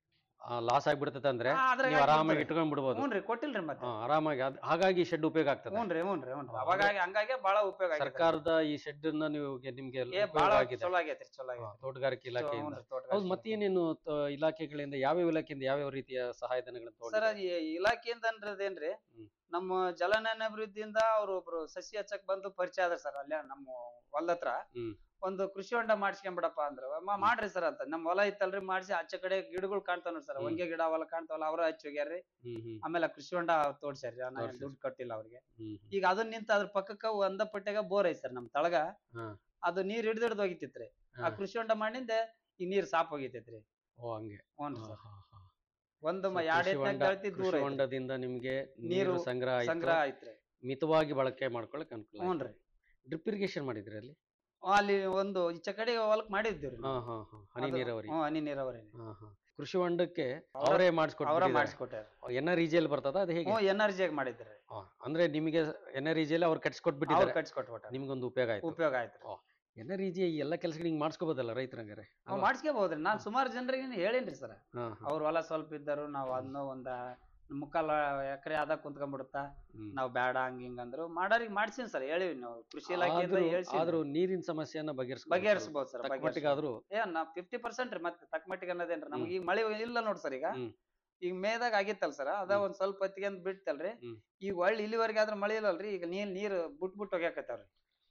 S10: ಲಾಸ್ ಆಗ್ಬಿಡ್ತದೆ ಅಂದ್ರೆ
S11: ಹಾ, ಅದ್ರಾಗ
S10: ನೀವು ಆರಾಮಾಗಿ
S11: ಹಾಕ್ಬಿಡ್ತೀವಿ.
S10: ಇಟ್ಕೊಂಡ್ ಬಿಡ್ಬೋದು
S11: ಹ್ಞೂನ್ರಿ ಕೊಟ್ಟಿಲ್ರಿ ಮತ್ತೆ
S10: ಹಾ, ಆರಾಮಾಗಿ ಅದ್- ಹಾಗಾಗಿ ಶೆಡ್ ಉಪಯೋಗ ಆಗ್ತದೆ
S11: ಹ್ಞೂನ್ರಿ ಹ್ಞೂನ್ರಿ ಹ್ಞೂನ್ರಿ
S10: ಹಾ,
S11: ಅವಾಗ
S10: ಅಂದ್ರೆ
S11: ಹಂಗಾಗಿ ಬಹಳ ಉಪಯೋಗ ಆಗೈತೆ.
S10: ಸರ್ಕಾರದ ಈ ಶೆಡ್ ಅನ್ನ ನೀವು ನಿಮ್ಗೆ
S11: ಏ
S10: ಉಪಯೋಗ
S11: ಬಹಳ
S10: ಆಗಿದೆ
S11: ಚಲೋ ಆಗೈತ್ರಿ ಚಲೋ
S10: ಹಾ,
S11: ಆಗೈತೆ
S10: ತೋಟಗಾರಿಕೆ ಇಲಾಖೆಯಿಂದ
S11: ಹ್ಞೂನ್ರಿ, ತೋಟಗಾರಿಕೆ
S10: ಹೌದು ಮತ್ತೇನೇನು ತ- ಇಲಾಖೆಗಳಿಂದ ಯಾವ್ಯಾವ ಇಲಾಖೆಯಿಂದ ಯಾವ್ಯಾವ ರೀತಿಯ ಸಹಾಯಧನಗಳನ್ನು
S11: ಸರ್
S10: ತಗೊಂಡಿದ್ದಾರೆ
S11: ಇಲಾಖೆಯಿಂದ ಅನ್ರದೇನ್ರಿ
S10: ಹ್ಮ್.
S11: ನಮ್ಮ ಜಲನಯನ ಅಭಿವೃದ್ಧಿಯಿಂದ ಅವ್ರು ಒಬ್ರು ಸಸಿ ಹಚ್ಚಕ್ ಬಂದು ಪರಿಚಯ ಆದ್ರ ಸರ್ ಅಲ್ಲೇ ನಮ್ಮ ಹೊಲದ ಹತ್ರ
S10: ಹ್ಮ್.
S11: ಒಂದು ಕೃಷಿ ಹೊಂಡ ಮಾಡ್ಸ್ಕೊಂಬಿಡಪ್ಪ ಅಂದ್ರ ಮ- ಮಾಡ್ರಿ ಸರ್ ಅಂತ ನಮ್ ಹೊಲ ಇತ್ತಲ್ರಿ ಮಾಡ್ಸಿ ಆಚೆ ಕಡೆ ಗಿಡಗಳು ಕಾಣ್ತಾವ ನೋಡಿ ಸರ್
S10: ಹ್ಮ್.
S11: ಹೊಂಗೆ ಗಿಡ ಹೊಲ ಕಾಣ್ತಾವಲ್ಲ ಅವ್ರ ಹಚ್ಚಿ ಹೋಗ್ಯಾರ್ರಿ
S10: ಹ್ಮ್ ಹ್ಮ್
S11: ಆಮೇಲೆ ಕೃಷಿ ಹೊಂಡ ತೋಡ್ಸ್ಯಾರ್ರಿ ನಾನು
S10: ತೋರ್ಸ್ಯಾರ.
S11: ದುಡ್ಡು ಕಟ್ಟಿಲ್ಲ ಅವ್ರಿಗೆ
S10: ಹ್ಮ್ ಹ್ಮ್.
S11: ಈಗ ಅದನ್ನ ನಿಂತ ಅದ್ರ ಪಕ್ಕಕ್ಕ ಒಂದ ಪಟ್ಟ್ಯಾಗ ಬೋರ್ ಐತ್ ಸರ್ ನಮ್ ತಳಗ
S10: ಹಾ.
S11: ಅದು ನೀರ್ ಹಿಡ್ದು ಹಿಡ್ದು ಹೋಗಿತ್ತಿತ್ರಿ ಆ
S10: ಹಾ.
S11: ಕೃಷಿ ಹೊಂಡ ಮಾಡಿಂದೆ ಈ ನೀರ್ ಸಾಪ್ ಹೋಗಿತೈತ್ರಿ
S10: ಓ ಹಂಗೆ
S11: ಹ್ಞೂ
S10: ಹಾ,
S11: ಸರ್
S10: ಹಾ, ಹಾ.
S11: ಒಂದು
S10: So,
S11: ಮ- ಎರಡ್
S10: ಕೃಷಿ
S11: ಎಕರೆ
S10: ಹೊಂಡ
S11: ಗೆಳತಿ ದೂರ
S10: ಕೃಷಿ
S11: ಐತ್ರಿ.
S10: ಹೊಂಡದಿಂದ ನಿಮ್ಗೆ ನೀರು
S11: ನೀರು
S10: ಸಂಗ್ರಹ ಆಯ್ತು.
S11: ಸಂಗ್ರಹ ಐತ್ರಿ
S10: ಮಿತವಾಗಿ ಬಳಕೆ ಮಾಡ್ಕೊಳಕ್ ಅನುಕೂಲ
S11: ಹ್ಞೂನ್ರಿ
S10: ಡ್ರಿಪ್ ಇರಿಗೇಷನ್ ಮಾಡಿದ್ರಿ ಅಲ್ಲಿ
S11: ಅಲ್ಲಿ ಒಂದು ಈಚೆ ಕಡೆ ಹೊಲಕ್ ಮಾಡಿದ್ದೀವ್ರಿ
S10: ಹಾ ಹಾ ಹಾ ಹನಿ
S11: ಅದು-
S10: ನೀರಾವರಿ
S11: ಹ್ಞೂ ಹನಿ ನೀರಾವರಿ
S10: ಹಾ ಹಾ ಕೃಷಿ ಹೊಂಡಕ್ಕೆ
S11: ಅವ್ರ-
S10: ಅವರೇ
S11: ಅವರ
S10: ಮಾಡಿಸ್ಕೊಟ್ಟಿದ್ದಾರೆ
S11: ಮಾಡಿಸ್ಕೊಟ್ಟಾರ
S10: ಎನ್ ಆರ್ ಇಜಿಯಲ್ಲಿ ಬರ್ತದ ಅದು ಹೇಗೆ
S11: ಹ್ಞೂ ಎನರ್ಜಿಯಾಗಿ ಮಾಡಿದ್ರಿ
S10: ಹಾ, ಅಂದ್ರೆ ನಿಮಗೆ ಎನ್ ಆರ್ ಇಜಿಯಲ್ಲಿ ಅವ್ರು
S11: ಅವ್ರು
S10: ಕಟ್ಸ್ಕೊಟ್ಬಿಟ್ಟಿದ್ದಾರೆ
S11: ಕಟ್ಸ್ಕೊಟ್ಬಿಟ್ಟಾರ
S10: ನಿಮ್ಗೊಂದು ಉಪಯೋಗ ಆಯ್ತು
S11: ಉಪಯೋಗ ಆಯ್ತು
S10: ಎನ್ ಆರ್ ಇಜಿ ಎಲ್ಲ ಕೆಲಸಗಳು ಹಿಂಗ್ ಮಾಡಿಸ್ಕೋಬೋದಲ್ಲ ರೈತರಂಗಾರೆ
S11: ನಾವು ಮಾಡಿಸ್ಕೋಬಹುದ್ರಿ ನಾನ್ ಸುಮಾರು ಜನರಿಗೆ ಹೇಳೇನ್ರಿ ಸರ್
S10: ಹಾ
S11: ಅವ್ರ ಹೊಲ ಸ್ವಲ್ಪ ಇದ್ದರು ನಾವ್ ಅದನ್ನ ಒಂದ ಮುಕ್ಕಾಲ ಎಕರೆ ಅದ ಕುಂತ್ಕೊಂಡ್ಬಿಡುತ್ತಾ
S10: ಹ್ಮ್.
S11: ನಾವ್ ಬೇಡ ಹಂಗ ಹಿಂಗ ಅಂದ್ರು ಮಾಡಾರಿಗೆ ಮಾಡ್ಸೀನಿ ಸರ್ ಹೇಳಿವಿ ನಾವು ಕೃಷಿ ಇಲಾಖೆಯಿಂದ
S10: ಆದ್ರೂ-
S11: ಹೇಳ್ಸಿ
S10: ಆದ್ರೂ ನೀರಿನ ಸಮಸ್ಯೆಯನ್ನ ಬಗೆಹರಿಸ್ಬೋದು
S11: ಬಗೆಹರಿಸಬಹುದು ಸರ್
S10: ತಕ್ಕ ಮಟ್ಟಿಗಾದ್ರೂ
S11: ಏ ನಾ ಫಿಫ್ಟಿ ಪರ್ಸೆಂಟ್ ರೀ ಮತ್ತೆ ತಕ್ಕ ಮಟ್ಟಿಗೆ ಅನ್ನೋದೇನ್ರಿ ನಮ್ಗೆ ಈಗ ಮಳೆ ಇಲ್ಲ ನೋಡ್ ಸರ್ ಈಗ
S10: ಹ್ಮ್.
S11: ಈಗ ಮೇದಾಗ ಆಗಿತ್ತಲ್ ಸರ್ ಅದ ಒಂದ್ ಸ್ವಲ್ಪ ಹೊತ್ತಿಗೆ ಅಂತ ಬಿಡ್ತಲ್ರಿ
S10: ಹ್ಮ್.
S11: ಈಗ ಒಳ್ಳೆ ಇಲ್ಲಿವರೆಗೆ ಆದ್ರ ಮಳೆ ಇಲ್ಲಲ್ರಿ ಈಗ ನೀರ್ ನೀರ್ ಬಿಟ್ ಬಿಟ್ಟು ಹೋಗ್ಯಾಕತ್ತಾವ್ರಿ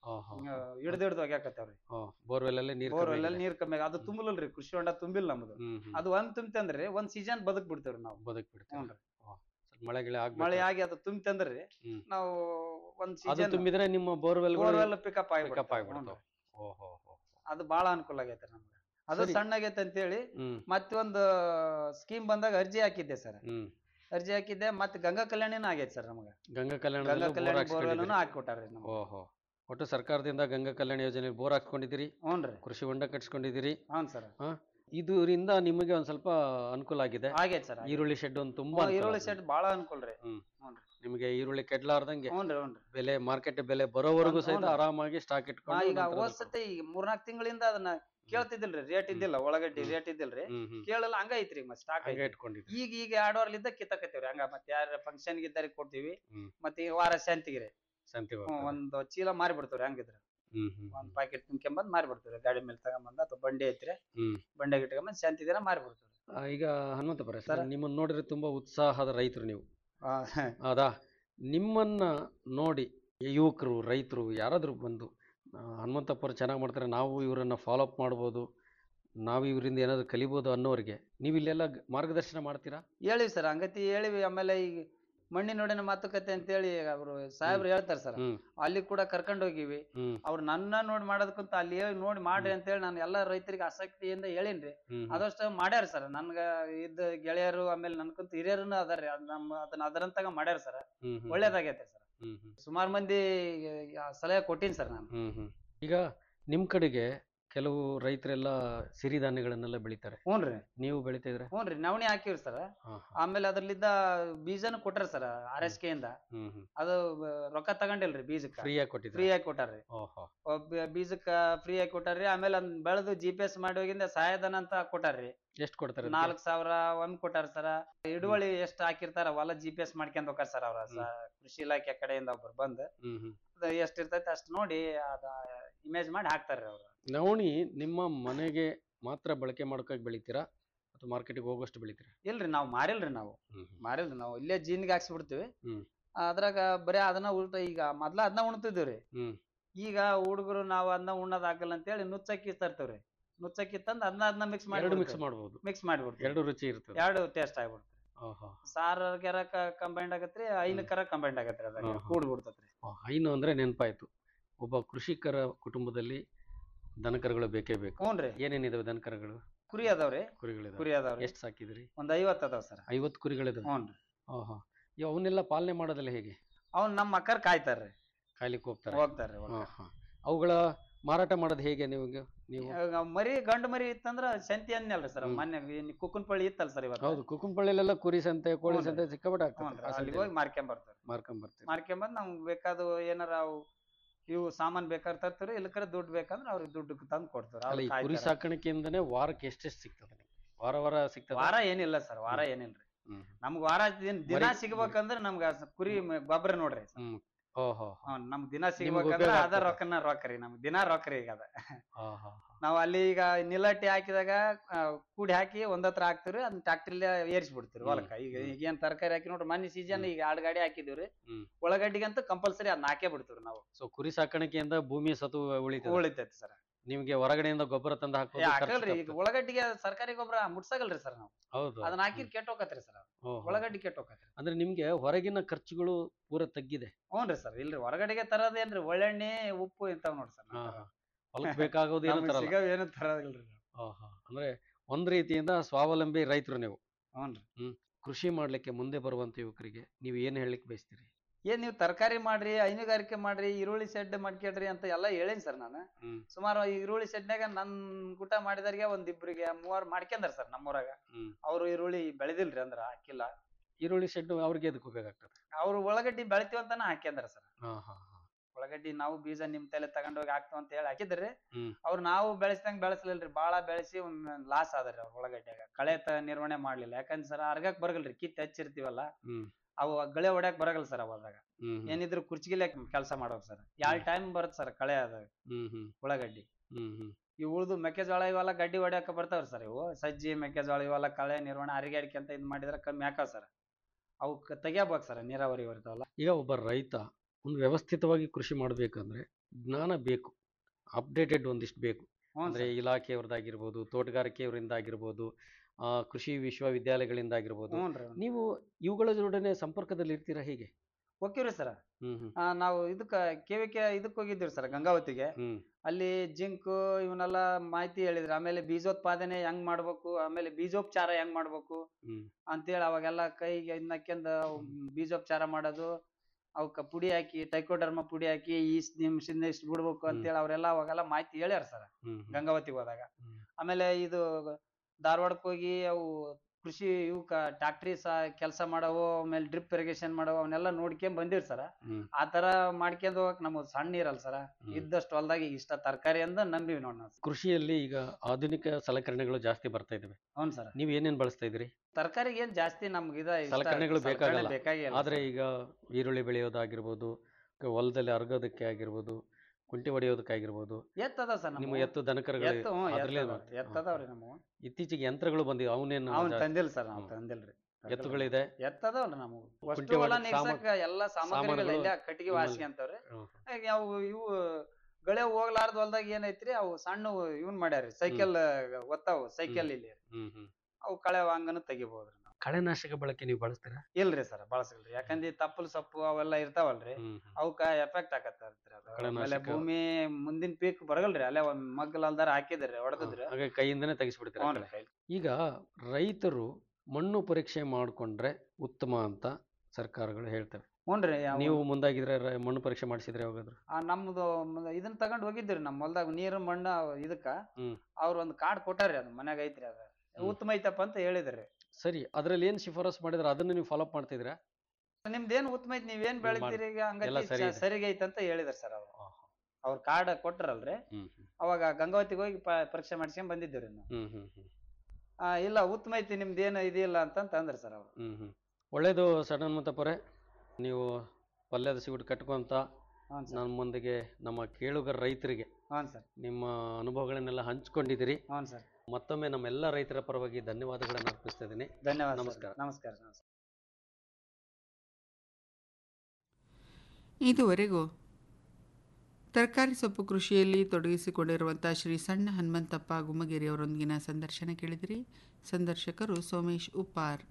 S11: ಹಿಡ್ದು ಹಿಡ್ದು ಹೋಗ್ಯಾಕತ್ತಾವ್ರಿ
S10: ಬೋರ್ವೆಲ್ ಅಲ್ಲೇ ನೀರು
S11: ಬೋರ್ವೆಲ್ ಅಲ್ಲಿ ನೀರ್ ಕಮ್ಮಿ ಆಗ್- ಅದು ತುಂಬಲಲ್ರಿ ಕೃಷಿ ಹೊಂಡ ತುಂಬಿಲ್ಲ ನಮ್ದು ಅದು ಒಂದ್ ತುಂಬ್ತಂದ್ರಿ ಒಂದ್ ಸೀಸನ್ ಬದುಕ್ ಬಿಡ್ತೇವ್ರಿ ನಾವು
S10: ಬದುಕ್ ಬಿಡ್ತೀವಿ
S11: ಹ್ಞೂನ್ರಿ
S10: ಮಳೆ ಗಿಳೆ ಆಗ್ಬೇಕು.
S11: ಮಳೆ ಆಗಿ ಅದು ತುಂಬ್ತಂದ್ರಿ
S10: ಹ್ಮ್.
S11: ನಾವು ಒಂದ್
S10: ಅದು
S11: ಸೀಸನ್
S10: ತುಂಬಿದ್ರೆ ನಿಮ್ಮ ಬೋರ್ವೆಲ್
S11: ಬೋರ್ವೆಲ್ ಪಿಕಪ್
S10: ಪಿಕಪ್
S11: ಆಗಿಬಿಡ್ತಾವ
S10: ಆಗ್ಬಿಡ್ತಾವ ಓಹೋ
S11: ಅದು ಬಾಳ ಅನುಕೂಲ ಆಗೈತೆ ನಮ್ಗೆ ಅದು
S10: ಸರಿ.
S11: ಸಣ್ಣ ಆಗೈತೆ ಅಂತೇಳಿ
S10: ಹ್ಮ್
S11: ಮತ್ತೊಂದು ಸ್ಕೀಮ್ ಬಂದಾಗ ಅರ್ಜಿ ಹಾಕಿದ್ದೆ ಸರ್
S10: ಹ್ಮ್
S11: ಅರ್ಜಿ ಹಾಕಿದ್ದೆ ಮತ್ತೆ ಗಂಗಾ ಕಲ್ಯಾಣಿನೂ ಆಗೈತೆ ಸರ್ ನಮ್ಗೆ
S10: ಗಂಗಾ ಕಲ್ಯಾಣ
S11: ಗಂಗಾ ಕಲ್ಯಾಣ ಬೋರ್ವೆಲ್ನು ಹಾಕಿಕೊಟ್ಟಾರ್ರಿ ನಮ್ಗೆ
S10: ಓಹೋ ಒಟ್ಟು ಸರ್ಕಾರದಿಂದ ಗಂಗಾ ಕಲ್ಯಾಣ ಯೋಜನೆ ಬೋರ್ ಹಾಕ್ಸ್ಕೊಂಡಿದ್ದೀರಿ
S11: ಹ್ಞೂನ್ರಿ
S10: ಕೃಷಿ ಹೊಂಡ ಕಟ್ಸ್ಕೊಂಡಿದ್ದೀರಿ
S11: ಹ್ಞೂ ಸರ್
S10: ಹಾ ಇದರಿಂದ ನಿಮಗೆ ಒಂದ್ ಸ್ವಲ್ಪ ಅನುಕೂಲ ಆಗಿದೆ
S11: ಆಗೈತೆ ಸರ್
S10: ಈರುಳ್ಳಿ ಶೆಡ್ ಒಂದು ತುಂಬಾ
S11: ಹ್ಞೂ,
S10: ಅನುಕೂಲ
S11: ಈರುಳ್ಳಿ
S10: ಆಗಿದೆ.
S11: ಸೆಟ್ ಭಾಳ ಅನುಕೂಲ ರೀ
S10: ಹ್ಮ್
S11: ಹ್ಞೂನ್ರಿ
S10: ನಿಮಗೆ ಈರುಳ್ಳಿ ಕೆಡ್ಲಾರ್ದಂಗೆ
S11: ಹ್ಞೂನ್ರಿ ಹ್ಞೂನ್ರಿ
S10: ಬೆಲೆ ಮಾರ್ಕೆಟ್ ಬೆಲೆ ಬರೋವರೆಗೂ ಸಹಿತ
S11: ಹ್ಞೂನ್ರಿ.
S10: ಆರಾಮಾಗಿ ಸ್ಟಾಕ್
S11: ನಾ
S10: ಇಟ್ಕೊಂಡು
S11: ಈಗ
S10: ನಂತರ
S11: ಹೋದ್ ಸತಿ ಈಗ ಮೂರ್ನಾಲ್ಕು ತಿಂಗಳಿಂದ ಅದನ್ನ ಕೇಳ್ತಿದ್ದಿಲ್ರಿ ರೇಟ್ ಇದ್ದಿಲ್ಲ ಉಳ್ಳಾಗಡ್ಡಿ ರೇಟ್ ಇದ್ದಿಲ್ರಿ
S10: ಹ್ಮ್ ಹ್ಮ್
S11: ಕೇಳಲ್ಲ ಹಂಗ ಐತ್ರಿ ಮತ್ತೆ ಸ್ಟಾಕ್
S10: ಹಂಗೆ
S11: ಐತಿ
S10: ಇಟ್ಕೊಂಡಿದ್ರಿ
S11: ಈಗ ಈಗ ಎರಡು ವಾರಲಿದ್ದ ಕಿತ್ತಕತ್ತೀವ್ರಿ ಹಂಗ ಮತ್ತೆ ಯಾರ ಫಂಕ್ಷನ್ ಇದ್ದಾರೆ ಕೊಡ್ತೀವಿ
S10: ಹ್ಮ್.
S11: ಮತ್ತೆ ಈ ವಾರ ಶಾಂತಿಗೆ ರೀ
S10: ಸಂತಿ
S11: ಹ್ಮ್, ಒಂದು ಚೀಲ ಮಾರಿ ಬಿಡ್ತೀವ್ರಿ ಹಂಗಿದ್ರೆ
S10: ಹ್ಮ್ ಹ್ಮ್
S11: ಒಂದ್ ಪ್ಯಾಕೆಟ್ ತುಂಬ್ಕೊಂಬಂದ್ ಮಾರಿ ಬಿಡ್ತೀವ್ರಿ ಗಾಡಿ ಮೇಲೆ ತಗೊಂಬಂದ ಅಥವಾ ಬಂಡಿ ಐತ್ರಿ
S10: ಹ್ಮ್
S11: ಬಂಡೆಗೆ ಇಟ್ಕೊಂಬಂದ್ ಶಾಂತಿ ದಿನ ಮಾರಿ ಬಿಡ್ತೀವ್ರಿ
S10: ಆ, ಈಗ ಹನುಮಂತ ಪರ
S11: ಸರ್.
S10: ನಿಮ್ಮನ್ನ ನೋಡಿದ್ರೆ ತುಂಬಾ ಉತ್ಸಾಹದ ರೈತರು ನೀವು
S11: ಆ,
S10: ಹೌದಾ ನಿಮ್ಮನ್ನ ನೋಡಿ ಯುವಕರು ರೈತರು ಯಾರಾದ್ರೂ ಬಂದು ಆ, ಹನುಮಂತಪ್ಪರು ಚೆನ್ನಾಗಿ ಮಾಡ್ತಾರೆ ನಾವು ಇವರನ್ನ ಫಾಲೋ ಅಪ್ ಮಾಡ್ಬೋದು ನಾವು ಇವರಿಂದ ಏನಾದ್ರು ಕಲಿಬೋದು ಅನ್ನೋರಿಗೆ ನೀವು ಇಲ್ಲೆಲ್ಲ ಗ- ಮಾರ್ಗದರ್ಶನ ಮಾಡ್ತೀರಾ
S11: ಹೇಳಿವಿ ಸರ್ ಹಂಗತಿ ಹೇಳಿವಿ ಆಮೇಲೆ ಈಗ ಮಣ್ಣಿನೊಡನೆ ಮಾತುಕತೆ ಅಂತೇಳಿ ಅವರು ಸಾಹೇಬ್ರು ಹೇಳ್ತಾರೆ ಸರ್
S10: ಹ್ಮ್
S11: ಅಲ್ಲಿ ಕೂಡ ಕರ್ಕೊಂಡು ಹೋಗಿವಿ
S10: ಹ್ಮ್
S11: ಅವ್ರು ನನ್ನ ನೋಡಿ ಮಾಡೋದಕ್ಕಿಂತ ಅಲ್ಲಿ ಹೇಳಿ ನೋಡಿ ಮಾಡ್ರಿ ಅಂತೇಳಿ ನಾನು ಎಲ್ಲಾ ರೈತರಿಗೆ ಆಸಕ್ತಿಯಿಂದ ಹೇಳೀನ್ರಿ
S10: ಹ್ಮ್
S11: ಅದಷ್ಟು ಮಾಡ್ಯಾರ ಸರ್ ನನ್ಗ ಇದ್ದ ಗೆಳೆಯರು ಆಮೇಲೆ ನನ್ಕಂತ ಹಿರಿಯರನ್ನು ಅದಾರ್ರಿ ಅದ್ ನಮ್ಮ ಅದನ್ನ ಅದರಂತಾಗ ಮಾಡ್ಯಾರ ಸರ್
S10: ಹ್ಮ್ ಹ್ಮ್
S11: ಒಳ್ಳೇದಾಗೈತೆ ಸರ್
S10: ಹ್ಮ್ ಹ್ಮ್
S11: ಸುಮಾರು ಮಂದಿ ಆ, ಸಲಹೆ ಕೊಟ್ಟಿನಿ ಸರ್ ನಾನು
S10: ಹ್ಮ್ ಹ್ಮ್ ಈಗ ನಿಮ್ ಕಡೆಗೆ ಕೆಲವು ರೈತರೆಲ್ಲ ಸಿರಿಧಾನ್ಯಗಳನ್ನೆಲ್ಲ ಬೆಳಿತಾರೆ
S11: ಹ್ಞೂನ್ರಿ
S10: ನೀವು ಬೆಳಿತಾ ಇದ್ರೆ
S11: ಹ್ಞೂನ್ರಿ ನವಣಿ ಹಾಕಿವ್ರಿ ಸರ್
S10: ಹಾ
S11: ಆಮೇಲೆ ಅದ್ರಲ್ಲಿದ್ದ ಬೀಜನು ಕೊಟ್ಟಾರ ಸರ್ ಆರ್ ಎಸ್ ಕೆ ಇಂದ
S10: ಹ್ಮ್ ಹ್ಮ್
S11: ಅದು ಆ, ರೊಕ್ಕ ತಗೊಂಡಿಲ್ರಿ ಬೀಜಕ್ಕ
S10: ಫ್ರೀ ಆಗಿ ಕೊಟ್ಟಿದ್ರೆ
S11: ಫ್ರೀ ಆಗಿ ಕೊಟ್ಟಾರ್ರಿ
S10: ಓಹೋ
S11: ಒಬ್ಬ ಬೀಜಕ್ಕ ಫ್ರೀ ಆಗಿ ಕೊಟ್ಟಾರ್ರಿ ಆಮೇಲೆ ಅದ್ ಬೆಳೆದು ಜಿ ಪಿ ಎಸ್ ಮಾಡಿ ಹೋಗಿಂದ ಸಹಾಯಧನ ಅಂತ ಕೊಟ್ಟಾರ್ರಿ
S10: ಎಷ್ಟು ಕೊಡ್ತಾರೆ ಅದಕ್ಕೆ?
S11: ನಾಲ್ಕ್ ಸಾವಿರ ಒಮ್ಮೆ ಕೊಟ್ಟಾರ ಸರ ಹಿಡುವಳಿ ಎಷ್ಟ್ ಹಾಕಿರ್ತಾರ ಅವೆಲ್ಲ ಜಿ ಪಿ ಎಸ್ ಮಾಡ್ಕೊಂಡ್ ಹೋಗಾರ ಸರ್ ಅವ್ರ ಸ- ಕೃಷಿ ಇಲಾಖೆ ಕಡೆಯಿಂದ ಒಬ್ರು ಬಂದ್
S10: ಹ್ಮ್ ಹ್ಮ್
S11: ಅದ್ ಎಷ್ಟ್ ಇರ್ತೈತಿ ಅಷ್ಟ್ ನೋಡಿ ಅದ ಇಮೇಜ್ ಮಾಡಿ ಹಾಕ್ತಾರ್ರಿ ಅವ್ರು
S10: ನವಣಿ ನಿಮ್ಮ ಮನೆಗೆ ಮಾತ್ರ ಬಳಕೆ ಮಾಡ್ಕೋಕ್ ಬೆಳಿತೀರಾ ಅಥವಾ ಮಾರ್ಕೆಟಿಗೆ ಹೋಗೋಷ್ಟು ಬೆಳಿತೀರಾ
S11: ಇಲ್ರಿ ನಾವ್ ಮಾರಿಲ್ರಿ ನಾವು
S10: ಹ್ಮ್ ಹ್ಮ್.
S11: ಮಾರಿಲ್ರಿ ನಾವು ಇಲ್ಲೇ ಜೀನ್ಗೆ ಹಾಕ್ಸ್ಬಿಡ್ತೀವಿ
S10: ಹ್ಮ್.
S11: ಅದ್ರಾಗ ಬರೀ ಅದನ್ನ ಉಲ್ಟ ಈಗ ಮೊದ್ಲ ಅದನ್ನ ಉಣ್ತಿದ್ದೀವ್ರಿ
S10: ಹ್ಮ್
S11: ಈಗ ಹುಡುಗರು ನಾವ್ ಅದನ್ನ ಉಣ್ಣೋದ್ ಆಗಲ್ಲ ಅಂತೇಳಿ ನುಚ್ಚಕ್ಕಿ ತರ್ತೇವ್ರಿ ನುಚ್ಚಕ್ಕಿ ತಂದ್ ಅದನ್ನ ಅದನ್ನ ಮಿಕ್ಸ್ ಮಾಡಿ
S10: ಎರಡು ಮಿಕ್ಸ್ ಮಾಡ್ಬೋದು
S11: ಮಿಕ್ಸ್ ಮಾಡಿಬಿಡ್ತೀವಿ
S10: ಎರಡು ರುಚಿ ಇರ್ತದೆ
S11: ಎರಡು ಟೇಸ್ಟ್ ಆಗ್ಬಿಡ್ತದೆ
S10: ಓಹೋ
S11: ಸಾರಗೆರ ಕಂಬೈಂಡ್ ಆಗತ್ರಿ ಐನಕರ ಕಂಬೈಂಡ್ ಆಗತ್ರಿ ಅದಾಗ
S10: ಹಾ, ಹಾ.
S11: ಕೂಡ್ ಬಿಡ್ತತ್ರಿ
S10: ಆ, ಹೈನು ಅಂದ್ರೆ ನೆನಪಾಯ್ತು ಒಬ್ಬ ಕೃಷಿಕರ ಕುಟುಂಬದಲ್ಲಿ ದನಕರುಗಳು ಬೇಕೇ ಬೇಕು
S11: ಹ್ಞೂನ್ರಿ
S10: ಏನೇನಿದಾವೆ ದನಕರುಗಳು
S11: ಕುರಿ ಅದಾವ್ರಿ
S10: ಕುರಿಗಳಿದಾವೆ
S11: ಕುರಿ ಅದಾವ್ರಿ
S10: ಎಷ್ಟು ಸಾಕಿದ್ರಿ
S11: ಒಂದ್ ಐವತ್ ಅದಾವ್ ಸರ್
S10: ಐವತ್ತು ಕುರಿಗಳಿದಾವೆ
S11: ಹ್ಞೂನ್ರಿ
S10: ಓಹೋ ಇವ್ ಅವನ್ನೆಲ್ಲ ಪಾಲನೆ ಮಾಡೋದಲ್ಲ ಹೇಗೆ
S11: ಅವ್ನ್ ನಮ್ಮ ಅಕ್ಕರ್ ಕಾಯ್ತಾರ್ರಿ
S10: ಕಾಯ್ಲಿಕ್ಕೆ ಹೋಗ್ತಾರೆ
S11: ಹೋಗ್ತಾರ್ರಿ
S10: ಹಾ, ಹಾ. ಅವುಗಳ ಮಾರಾಟ ಮಾಡೋದು ಹೇಗೆ ನೀವು ನೀವು
S11: ಇವಾಗ ಮರಿ ಗಂಡು ಮರಿ ಇತ್ತಂದ್ರ ಸಂತಿ ಅನ್ನಲ್ರಿ ಸರ್ ಮೊನ್ನೆ ಕುಕ್ಕನ್ ಪಳ್ಳಿ ಇತ್ತಲ್ಲ ಸರ್ ಇವತ್ತು
S10: ಹೌದು ಕುಕ್ಕುಂಪಳ್ಳಿಲೆಲ್ಲ ಕುರಿ ಸಂತೆ ಕೋಳಿ
S11: ಹ್ಞೂನ್ರಿ.
S10: ಸಂತೆ ಸಿಕ್ಕಾಪಟ್ಟೆ
S11: ಹ್ಞೂನ್ರಿ,
S10: ಆಗ್ತದೆ
S11: ಅಲ್ಲಿ ಹೋಗಿ ಮಾರ್ಕೊಂಡ್ ಬರ್ತಾರ
S10: ಮಾರ್ಕೊಂಡ್ ಬರ್ತೀವಿ
S11: ಮಾರ್ಕೊಂಬಂದ್ ನಮ್ಗ್ ಬೇಕಾದ ಏನಾರ ಅವು ಇವು ಸಾಮಾನ್ ಬೇಕಾದ್ರೆ ತರ್ತೀರಿ ಇಲ್ಲಕರ ದುಡ್ಡು ಬೇಕಂದ್ರ ಅವ್ರಿಗೆ ದುಡ್ಡು ತಂದು ಕೊಡ್ತಾರ
S10: ಅಲ್ಲ ಈ ಕುರಿ ಸಾಕಾಣಿಕೆಯಿಂದನೇ ವಾರಕ್ಕೆ ಎಷ್ಟೆಷ್ಟು ಸಿಗ್ತದೆ ನಿಮ್ಗೆ? ವಾರ ವಾರ ಸಿಗ್ತದೆ
S11: ವಾರ ಏನಿಲ್ಲ ಸರ್ ವಾರ ಏನಿಲ್ರಿ
S10: ಹ್ಮ್.
S11: ನಮ್ಗ್ ವಾರ ದಿನ ದಿನ
S10: ಮರಿ-
S11: ಸಿಗ್ಬೇಕಂದ್ರ ನಮ್ಗ ಕುರಿ ಮ- ಗೊಬ್ಬರ ನೋಡ್ರಿ
S10: ಹ್ಮ್ ಓಹೋ
S11: ಹ್ಮ್, ನಮ್ಗ್ ದಿನ
S10: ನಿಮ್ಗ್
S11: ಸಿಗ್ಬೇಕಂದ್ರ
S10: ಉಪಯೋಗ
S11: ಅದ
S10: ಆಗ್ತದೆ.
S11: ರೊಕ್ಕನ ರೊಕ್ಕ ರೀ ನಮ್ಗ್ ದಿನ ರೊಕ್ಕ ರೀ ಈಗ ಅದ
S10: ಹಾ ಹಾ
S11: ನಾವ್ ಅಲ್ಲಿ ಈಗ ನಿಲಟ್ಟಿ ಹಾಕಿದಾಗ ಆ, ಕೂಡಿ ಹಾಕಿ ಒಂದತ್ರ ಹಾಕ್ತಿವ್ರಿ ಅದನ್ನ ಟ್ರಾಕ್ಟರ್ಲಿ ಏರ್ಸಿ ಬಿಡ್ತೀವಿ
S10: ಹ್ಮ್,
S11: ಹೊಲಕ್ಕ ಈಗ ಈಗ ಏನ್ ತರಕಾರಿ ಹಾಕಿ ನೋಡ್ರಿ ಮೊನ್ನೆ ಸೀಸನ್ ಈಗ ಎರಡ್ ಗಾಡಿ ಹಾಕಿದಿವ್ರಿ
S10: ಹ್ಮ್.
S11: ಉಳ್ಳಾಗಡ್ಡಿಗಂತೂ ಕಂಪಲ್ಸರಿ ಅದನ್ನ ಹಾಕೇ ಬಿಡ್ತೀವ್ರಿ ನಾವು
S10: ಸೊ ಕುರಿ ಸಾಕಾಣಿಕೆಯಿಂದ ಭೂಮಿ ಸತು ಉಳಿತದೆ
S11: ಉಳಿತೈತಿ ಸರ್
S10: ನಿಮ್ಗೆ ಹೊರಗಡೆಯಿಂದ ಗೊಬ್ಬರ ತಂದು
S11: ಏ
S10: ಹಾಕೋದು ಖರ್ಚು
S11: ಹಾಕಲ್ರಿ ಈಗ
S10: ತಪ್ಪುತ್ತೆ.
S11: ಉಳ್ಳಾಗಡ್ಡಿಗೆ ಸರ್ಕಾರಿ ಗೊಬ್ಬರ ಮುಟ್ಸಗಲ್ರಿ ಸರ್ ನಾವು
S10: ಹೌದು
S11: ಅದನ್ನ ಹಾಕಿರ್ ಕೆಟ್ಟ ಹೋಗತ್ರಿ ಸರ್
S10: ಓಹೋ.
S11: ಉಳ್ಳಾಗಡ್ಡಿ ಕೆಟ್ಟ ಹೋಗತ್ರಿ
S10: ಅಂದ್ರೆ ನಿಮ್ಗೆ ಹೊರಗಿನ ಖರ್ಚುಗಳು ಪೂರ ತಗ್ಗಿದೆ
S11: ಹ್ಞೂನ್ರಿ ಸರ್ ಇಲ್ರಿ ಹೊರಗಡೆಗೆ ತರದೇನ್ರಿ ಒಳ್ಳೆಣ್ಣೆ ಉಪ್ಪು ಇಂತಾವ್ ನೋಡ್ರಿ ಸರ್
S10: ಹಾ ಹಾ ಹೊಲಕ್ ಬೇಕಾಗೋದು ಏನೋ ತರಲ್ಲ
S11: ಸಿಗವ್ ಏನು ತರೋದಿಲ್ರಿ ನಾವು.
S10: ಆಹಾ. ಅಂದ್ರೆ ಒಂದ್ ರೀತಿಯಿಂದ ಸ್ವಾವಲಂಬಿ ರೈತರು ನೀವು
S11: ಹ್ಞೂನ್ರಿ
S10: ಹ್ಮ್ ಕೃಷಿ ಮಾಡ್ಲಿಕ್ಕೆ ಮುಂದೆ ಬರುವಂತ ಯುವಕರಿಗೆ ನೀವು ಏನ್ ಹೇಳಲಿಕ್ಕೆ ಬಯಸ್ತೀರಿ
S11: ಏನ್ ನೀವು ತರಕಾರಿ ಮಾಡ್ರಿ ಹೈನುಗಾರಿಕೆ ಮಾಡ್ರಿ ಈರುಳ್ಳಿ ಶೆಡ್ ಮಾಡ್ಕೊಳ್ರಿ ಅಂತ ಎಲ್ಲ ಹೇಳೇನಿ ಸರ್ ನಾನು
S10: ಹ್ಮ್
S11: ಸುಮಾರು ಈರುಳ್ಳಿ ಶೆಡ್ನಾಗ ನನ್ ಊಟ ಮಾಡಿದವ್ರಿಗೆ ಒಂದ್ ಇಬ್ರಿಗೆ ಮೂವರ್ ಮಾಡ್ಕೊಂಡಾರ ಸರ್ ನಮ್ಮೂರಾಗ
S10: ಹ್ಮ್
S11: ಅವ್ರು ಈರುಳ್ಳಿ ಬೆಳೆದಿಲ್ರಿ ಅಂದ್ರ ಹಾಕಿಲ್ಲ
S10: ಈರುಳ್ಳಿ ಶೆಡ್ ಅವ್ರಿಗೆ ಎದಕ್ಕೆ ಉಪಯೋಗ
S11: ಅವ್ರು ಉಳ್ಳಾಗಡ್ಡಿ ಬೆಳಿತೀವಂತಾನ ಹಾಕ್ಯಂದಾರ ಸರ್
S10: ಹಾ ಹಾ ಹಾ
S11: ಉಳ್ಳಾಗಡ್ಡಿ ನಾವು ಬೀಜ ನಿಮ್ ತಲೆ ತಗೊಂಡೋಗಿ ಹಾಕ್ತಿವ್ ಅಂತ ಹೇಳಿ ಹಾಕಿದ್ರಿ
S10: ಹ್ಮ್
S11: ಅವ್ರು ನಾವು ಬೆಳೆಸ್ದಂಗ್ ಬೆಳೆಸ್ಲಿಲ್ರಿ ಬಾಳ ಬೆಳೆಸಿ ಒಂದ್ ಲಾಸ್ ಆದ್ರಿ ಅವ್ರ ಉಳ್ಳಾಗಡ್ಡಿಯಾಗ ಕಳೆ ತ ನಿರ್ವಹಣೆ ಮಾಡ್ಲಿಲ್ಲ ಯಾಕಂದ್ರೆ ಸರ್ ಅರ್ಗಕ್ ಬರಗಲ್ರಿ ಕಿತ್ ಹಚ್ಚಿರ್ತೀವಲ್ಲ
S10: ಹ್ಮ್
S11: ಅವು ಗಳೆ ಹೊಡ್ಯಾಕ್ ಬರಗಲ್ಲ ಸರ್ ಅವಾಗ
S10: ಹ್ಮ್ ಹ್ಮ್.
S11: ಏನಿದ್ರು ಕುರ್ಚಿಗಿಲೆ ಕೆಲಸ ಮಾಡೋಕ್ ಸರ್ ಯಾಳ್ ಟೈಮ್ ಬರುತ್ತೆ ಸರ್ ಕಳೆ ಅದ
S10: ಹ್ಮ್ ಹ್ಮ್
S11: ಉಳ್ಳಾಗಡ್ಡಿ
S10: ಹ್ಮ್ ಹ್ಮ್
S11: ಈ ಉಳ್ದು ಮೆಕ್ಕೆಜೋಳ ಇವೆಲ್ಲ ಗಡ್ಡಿ ಹೊಡ್ಯಾಕ ಬರ್ತಾವ್ರಿ ಸರ್ ಇವು ಸಜ್ಜಿ ಮೆಕ್ಕೆಜೋಳ ಇವೆಲ್ಲ ಕಳೆ ನಿರ್ವಹಣೆ ಅರಿಗಾಡಿಕೆ ಅಂತ ಇದ್ ಮಾಡಿದ್ರೆ ಕಮ್ಮಿ ಹಾಕಾವ್ ಸರ್ ಅವು ತೆಗಿಯಬೇಕು ಸರ್ ನೀರಾವರಿ ಇರ್ತಾವಲ್ಲ
S10: ಈಗ ಒಬ್ಬ ರೈತ ಒಂದು ವ್ಯವಸ್ಥಿತವಾಗಿ ಕೃಷಿ ಮಾಡಬೇಕಂದ್ರೆ ಜ್ಞಾನ ಬೇಕು ಅಪ್ಡೇಟೆಡ್ ಒಂದಿಷ್ಟು ಬೇಕು
S11: ಹ್ಞೂ
S10: ಅಂದ್ರೆ ಇಲಾಖೆಯವ್ರದ್ದಾಗಿರ್ಬೋದು ತೋಟಗಾರಿಕೆಯವರಿಂದ ಆಗಿರ್ಬೋದು ಆ, ಕೃಷಿ ವಿಶ್ವವಿದ್ಯಾಲಯಗಳಿಂದ ಆಗಿರ್ಬೋದು
S11: ಹ್ಞೂನ್ರಿ
S10: ನೀವು ಇವುಗಳ ಜೊಡನೆ ಸಂಪರ್ಕದಲ್ಲಿ ಇರ್ತೀರಾ ಹೇಗೆ
S11: ಹೋಗ್ತೀವ್ರಿ ಸರ್
S10: ಹ್ಮ್ ಹ್ಮ್
S11: ನಾವು ಇದಕ್ಕ ಕೆವಿಕೆ ಇದಕ್ ಹೋಗಿದ್ದೀವಿ ಸರ್ ಗಂಗಾವತಿಗೆ
S10: ಹ್ಮ್
S11: ಅಲ್ಲಿ ಜಿಂಕ್ ಇವನ್ನೆಲ್ಲ ಮಾಹಿತಿ ಹೇಳಿದ್ರು ಆಮೇಲೆ ಬೀಜೋತ್ಪಾದನೆ ಹೆಂಗ್ ಮಾಡ್ಬೇಕು ಆಮೇಲೆ ಬೀಜೋಪಚಾರ ಹೆಂಗ್ ಮಾಡ್ಬೇಕು
S10: ಹ್ಮ್
S11: ಅಂತೇಳಿ ಅವಾಗೆಲ್ಲ ಕೈಗೆ ಇನ್ನಕ್ಕೆಂದ ಬೀಜೋಪಚಾರ ಮಾಡೋದು ಅವಕ್ಕ ಪುಡಿ ಹಾಕಿ ಟೈಕೋಡರ್ಮ ಪುಡಿ ಹಾಕಿ ಇಷ್ಟ್ ನಿಮಿಷದಿಂದ ಇಷ್ಟು ಬಿಡ್ಬೇಕು ಅಂತೇಳಿ ಅವರೆಲ್ಲ ಅವಾಗೆಲ್ಲ ಮಾಹಿತಿ ಹೇಳ್ಯಾರ ಸರ್
S10: ಹ್ಮ್ ಹ್ಮ್.
S11: ಗಂಗಾವತಿಗೆ ಹೋದಾಗ
S10: ಹ್ಮ್.
S11: ಆಮೇಲೆ ಇದು ಧಾರವಾಡಕ್ಕೆ ಹೋಗಿ ಅವು ಕೃಷಿ ಇವಕ್ಕ ಟ್ಯಾಕ್ಟ್ರಿ ಸಹ ಕೆಲಸ ಮಾಡವು ಆಮೇಲೆ ಡ್ರಿಪ್ ಇರಿಗೇಷನ್ ಮಾಡವು ಅವನ್ನೆಲ್ಲ ನೋಡ್ಕೊಂಡ್ ಬಂದಿರ್ ಸರ್
S10: ಹ್ಮ್.
S11: ಆ ತರ ಮಾಡ್ಕೊಂಡ್ ಹೋಗಕ್ ನಮಗ್ ಸಣ್ಣ ಇರಲ್ಲ ಸರ್ ಇದ್ದಷ್ಟು ಹೊಲ್ದಾಗ ಇಷ್ಟ ತರಕಾರಿ ಅಂದ ನಂಬಿವಿ ನೋಡ್ ನಾವು
S10: ಕೃಷಿಯಲ್ಲಿ ಈಗ ಆಧುನಿಕ ಸಲಕರಣೆಗಳು ಜಾಸ್ತಿ ಬರ್ತಾ ಇದಾವೆ
S11: ಹ್ಞೂ ಸರ್
S10: ನೀವು ಏನೇನ್ ಬಳಸ್ತಾ ಇದ್ರಿ
S11: ತರಕಾರಿಗೆ ಏನ್ ಜಾಸ್ತಿ ನಮ್ಗೆ ಇದ ಇಷ್ಟ-
S10: ಸಲಕರಣೆಗಳು
S11: ಸಲಕರಣೆ
S10: ಬೇಕಾಗಲ್ಲ
S11: ಬೇಕಾಗಿಲ್ಲ
S10: ಆದ್ರೆ
S11: sir.
S10: ಈಗ ಈರುಳ್ಳಿ ಬೆಳೆಯೋದಾಗಿರ್ಬೋದು ಕ- ಹೊಲದಲ್ಲಿ ಅರ್ಗೋದಕ್ಕೆ ಆಗಿರ್ಬೋದು ಕುಂಟಿ ಹೊಡೆಯೋದಕ್ಕಾಗಿರ್ಬೋದು
S11: ಎತ್ ಅದ ಸರ್
S10: ನಿಮ್ಮ ಎತ್ತು ದನಕರುಗಳು
S11: ಎತ್ತು ಹ್ಞೂ
S10: ಅದ್ರಲ್ಲೇ
S11: ಎತ್ತು
S10: ಮಾಡ್ತೀವಿ.
S11: ಎತ್ತು ಅದಾವ್ರಿ ನಮ್ಮವು
S10: ಇತ್ತೀಚೆಗೆ ಯಂತ್ರಗಳು ಬಂದಿವೆ ಅವನೇನು
S11: ಅವ್ನ್ ತಂದಿಲ್ಲ ಸರ್ ನಾವು ತಂದಿಲ್ರಿ
S10: ಎತ್ತುಗಳಿದೆ
S11: ಎತ್ತದವ್ರಿ ನಮವು
S10: ಕುಂಟೆ
S11: ವಸ್ತು ಹೊಲ
S10: ಹೊಡೆದ್ ಸಾಮಾ-
S11: ನಿಗ್ಸಕ್ಕ ಎಲ್ಲಾ ಸಾಮಗ್ರಿಗಳು
S10: ಸಾಮಾನುಗಳು
S11: ಇಲ್ಲೇ ಕಟ್ಟಿಗೆ
S10: ನಿಮ್ಮಲ್ಲಿ-
S11: ವಾಸಿ ಅಂತವ್ರಿ
S10: ಹ್ಮ್.
S11: ಹಾಗೆ ಅವು ಇವು ಗಳೆ ಹೋಗ್ಲಾರ್ದ ಹೊಲ್ದಾಗ ಏನೈತ್ರಿ ಅವು ಸಣ್ಣ ಇವನ್ ಮಾಡ್ಯಾರಿ ಸೈಕಲ್ ಒತ್ತಾವು ಸೈಕಲ್ ಇಲ್ಲಿ
S10: ಹ್ಮ್ ಹ್ಮ್
S11: ಅವು ಕಳೆ ಹಂಗನು ತೆಗಿಬಹುದ್ರಿ ನಾವು
S10: ಕಳೆನಾಶಕ ಬಳಕೆ ನೀವು ಬಳಸ್ತೀರಾ
S11: ಇಲ್ರಿ ಸರ್ ಬಳಸಲ್ರಿ ಯಾಕಂದ್ರೆ ಈ ತಪ್ಪಲ್ ಸೊಪ್ಪು ಅವೆಲ್ಲ ಇರ್ತಾವಲ್ರಿ
S10: ಹ್ಮ್
S11: ಅವಕ್ಕ ಎಫೆಕ್ಟ್ ಆಕತ್ತೈತ್ರಿ ಅದು ಆಮೇಲೆ
S10: ಕಳೆನಾಶಕ.
S11: ಭೂಮಿ ಮುಂದಿನ ಪೀಕ್ ಬರಗಲ್ರಿ ಅಲ್ಲೇ ಒಂದ್ ಮಗ್ಗಲ್ ಅಲ್ದಾರ ಹಾಕಿದ್ರಿ ಹೊಡೆದಿದ್ರಿ
S10: ಹಾಗೆ ಕೈಯಿಂದನೇ ತೆಗಿಸ್ಬಿಡ್ತೀರಾ
S11: ಹ್ಞೂ
S10: ಕಳೆ. ಈಗ ರೈತರು ಮಣ್ಣು ಪರೀಕ್ಷೆ ಮಾಡ್ಕೊಂಡ್ರೆ ಉತ್ತಮ ಅಂತ ಸರ್ಕಾರಗಳು ಹೇಳ್ತವೆ
S11: ಹ್ಞೂನ್ರಿ
S10: ನೀವು ಮುಂದಾಗಿದ್ರೆ ರ- ಮಣ್ಣು ಪರೀಕ್ಷೆ ಮಾಡಿಸಿದ್ರೆ ಯಾವಾಗಾದ್ರು
S11: ಆ ನಮ್ದು ಮ- ಇದನ್ನ ತಗೊಂಡ್ ಹೋಗಿದ್ರಿ ನಮ್ಮ ಹೊಲ್ದಾಗ ನೀರು ಮಣ್ಣು ಇದಕ್ಕ
S10: ಹ್ಮ್.
S11: ಅವ್ರ ಒಂದ್ ಕಾರ್ಡ್ ಕೊಟ್ಟಾರಿ ಅದು ಮನ್ಯಾಗ ಐತ್ರಿ ಅದ ಉತ್ತಮ ಐತಪ್ಪ ಅಂತ ಹೇಳಿದ್ರಿ
S10: ಸರಿ ಅದ್ರಲ್ಲಿ ಏನ್ ಶಿಫಾರಸ್ ಮಾಡಿದ್ರೆ ಅದನ್ನ ನೀವು ಫಾಲೋ ಮಾಡ್ತಿದ್ರಾ
S11: ನಿಮ್ದೇನ್ ಉತ್ತಮ ಐತಿ ನೀವೇನ್
S10: ನೀವು ಮಾಡ್-
S11: ಬೆಳಿತೀರಿ ಈಗ
S10: ಎಲ್ಲ ಸರಿ
S11: ಹಂಗತಿ
S10: ಇದೆ.
S11: ಸರಿಗೆ ಐತಿ ಅಂತ ಹೇಳಿದ್ರಿ ಸರ್ ಅವ್ರು ಅವ್ರ ಕಾರ್ಡ್ ಕೊಟ್ರಲ್ರಿ
S10: ಹ್ಮ್
S11: ಅವಾಗ ಗಂಗಾವತಿಗೆ ಹೋಗಿ ಪ- ಪರೀಕ್ಷೆ ಮಾಡ್ಸ್ಕೊಂಡ್ ಬಂದಿದ್ದೀವ್ರಿ ನಾವು
S10: ಹ್ಮ್ ಹ್ಮ್ ಹ್ಮ್
S11: ಆ, ಇಲ್ಲ ಉತ್ತಮ ಐತಿ ನಿಮ್ದೇನು ಇದಿಲ್ಲ ಅಂತ ಅಂದ್ರಿ ಸರ್ ಅವ್ರು
S10: ಹ್ಮ್ ಹ್ಮ್ ಒಳ್ಳೇದು ಸಡನ್ ಮತ್ತಪ್ಪರೆ ನೀವು ಪಲ್ಯದ ಸಿಗುಡು ಕಟ್ಕೊಂತ
S11: ಹ್ಞೂ ಸರ್
S10: ನಮ್ಮೊಂದಿಗೆ ನಮ್ಮ ಕೇಳುಗರ ರೈತರಿಗೆ
S11: ಹ್ಞೂ ಸರ್
S10: ನಿಮ್ಮ ಅನುಭವಗಳನ್ನೆಲ್ಲ ಹಂಚ್ಕೊಂಡಿದ್ದೀರಿ
S11: ಹ್ಞೂ ಸರ್
S10: ಮತ್ತೊಮ್ಮೆ ನಮ್ಮೆಲ್ಲ ರೈತರ ಪರವಾಗಿ ಧನ್ಯವಾದಗಳನ್ನು ಅರ್ಪಿಸ್ತಾ ಇದ್ದೀನಿ
S11: ಧನ್ಯವಾದ ಸರ್.
S10: ನಮಸ್ಕಾರ
S11: ನಮಸ್ಕಾರ ನಮಸ್ಕಾರ
S4: ಇದುವರೆಗೂ ತರಕಾರಿ ಸೊಪ್ಪು ಕೃಷಿಯಲ್ಲಿ ತೊಡಗಿಸಿಕೊಂಡಿರುವಂಥ ಶ್ರೀ ಸಣ್ಣ ಹನುಮಂತಪ್ಪ ಗುಮ್ಮಗೇರಿ ಅವರೊಂದಿಗಿನ ಸಂದರ್ಶನ ಕೇಳಿದಿರಿ ಸಂದರ್ಶಕರು ಸೋಮೇಶ್ ಉಪ್ಪಾರ್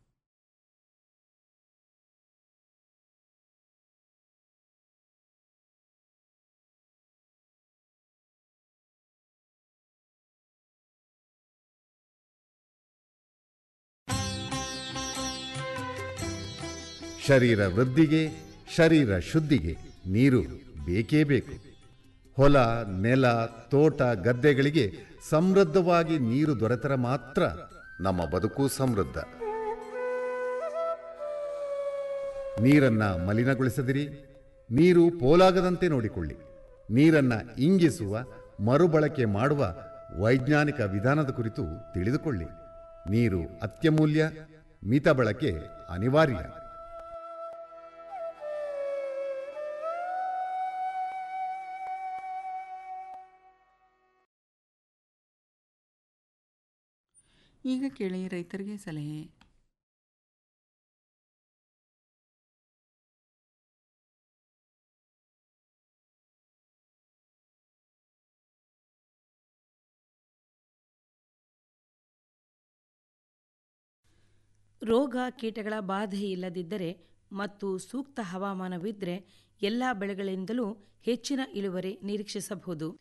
S12: ಶರೀರ ವೃದ್ಧಿಗೆ ಶರೀರ ಶುದ್ಧಿಗೆ ನೀರು ಬೇಕೇ ಬೇಕು ಹೊಲ ನೆಲ ತೋಟ ಗದ್ದೆಗಳಿಗೆ ಸಮೃದ್ಧವಾಗಿ ನೀರು ದೊರೆತರೆ ಮಾತ್ರ ನಮ್ಮ ಬದುಕು ಸಮೃದ್ಧ ನೀರನ್ನ ಮಲಿನಗೊಳಿಸದಿರಿ ನೀರು ಪೋಲಾಗದಂತೆ ನೋಡಿಕೊಳ್ಳಿ ನೀರನ್ನ ಇಂಗಿಸುವ ಮರುಬಳಕೆ ಮಾಡುವ ವೈಜ್ಞಾನಿಕ ವಿಧಾನದ ಕುರಿತು ತಿಳಿದುಕೊಳ್ಳಿ ನೀರು ಅತ್ಯಮೂಲ್ಯ ಮಿತ ಬಳಕೆ ಅನಿವಾರ್ಯ
S4: ಈಗ ಕೇಳಿ ರೈತರಿಗೆ ಸಲಹೆ
S13: ರೋಗ ಕೀಟಗಳ ಬಾಧೆ ಇಲ್ಲದಿದ್ದರೆ ಮತ್ತು ಸೂಕ್ತ ಹವಾಮಾನವಿದ್ದರೆ ಎಲ್ಲ ಬೆಳೆಗಳಿಂದಲೂ ಹೆಚ್ಚಿನ ಇಳುವರಿ ನಿರೀಕ್ಷಿಸಬಹುದು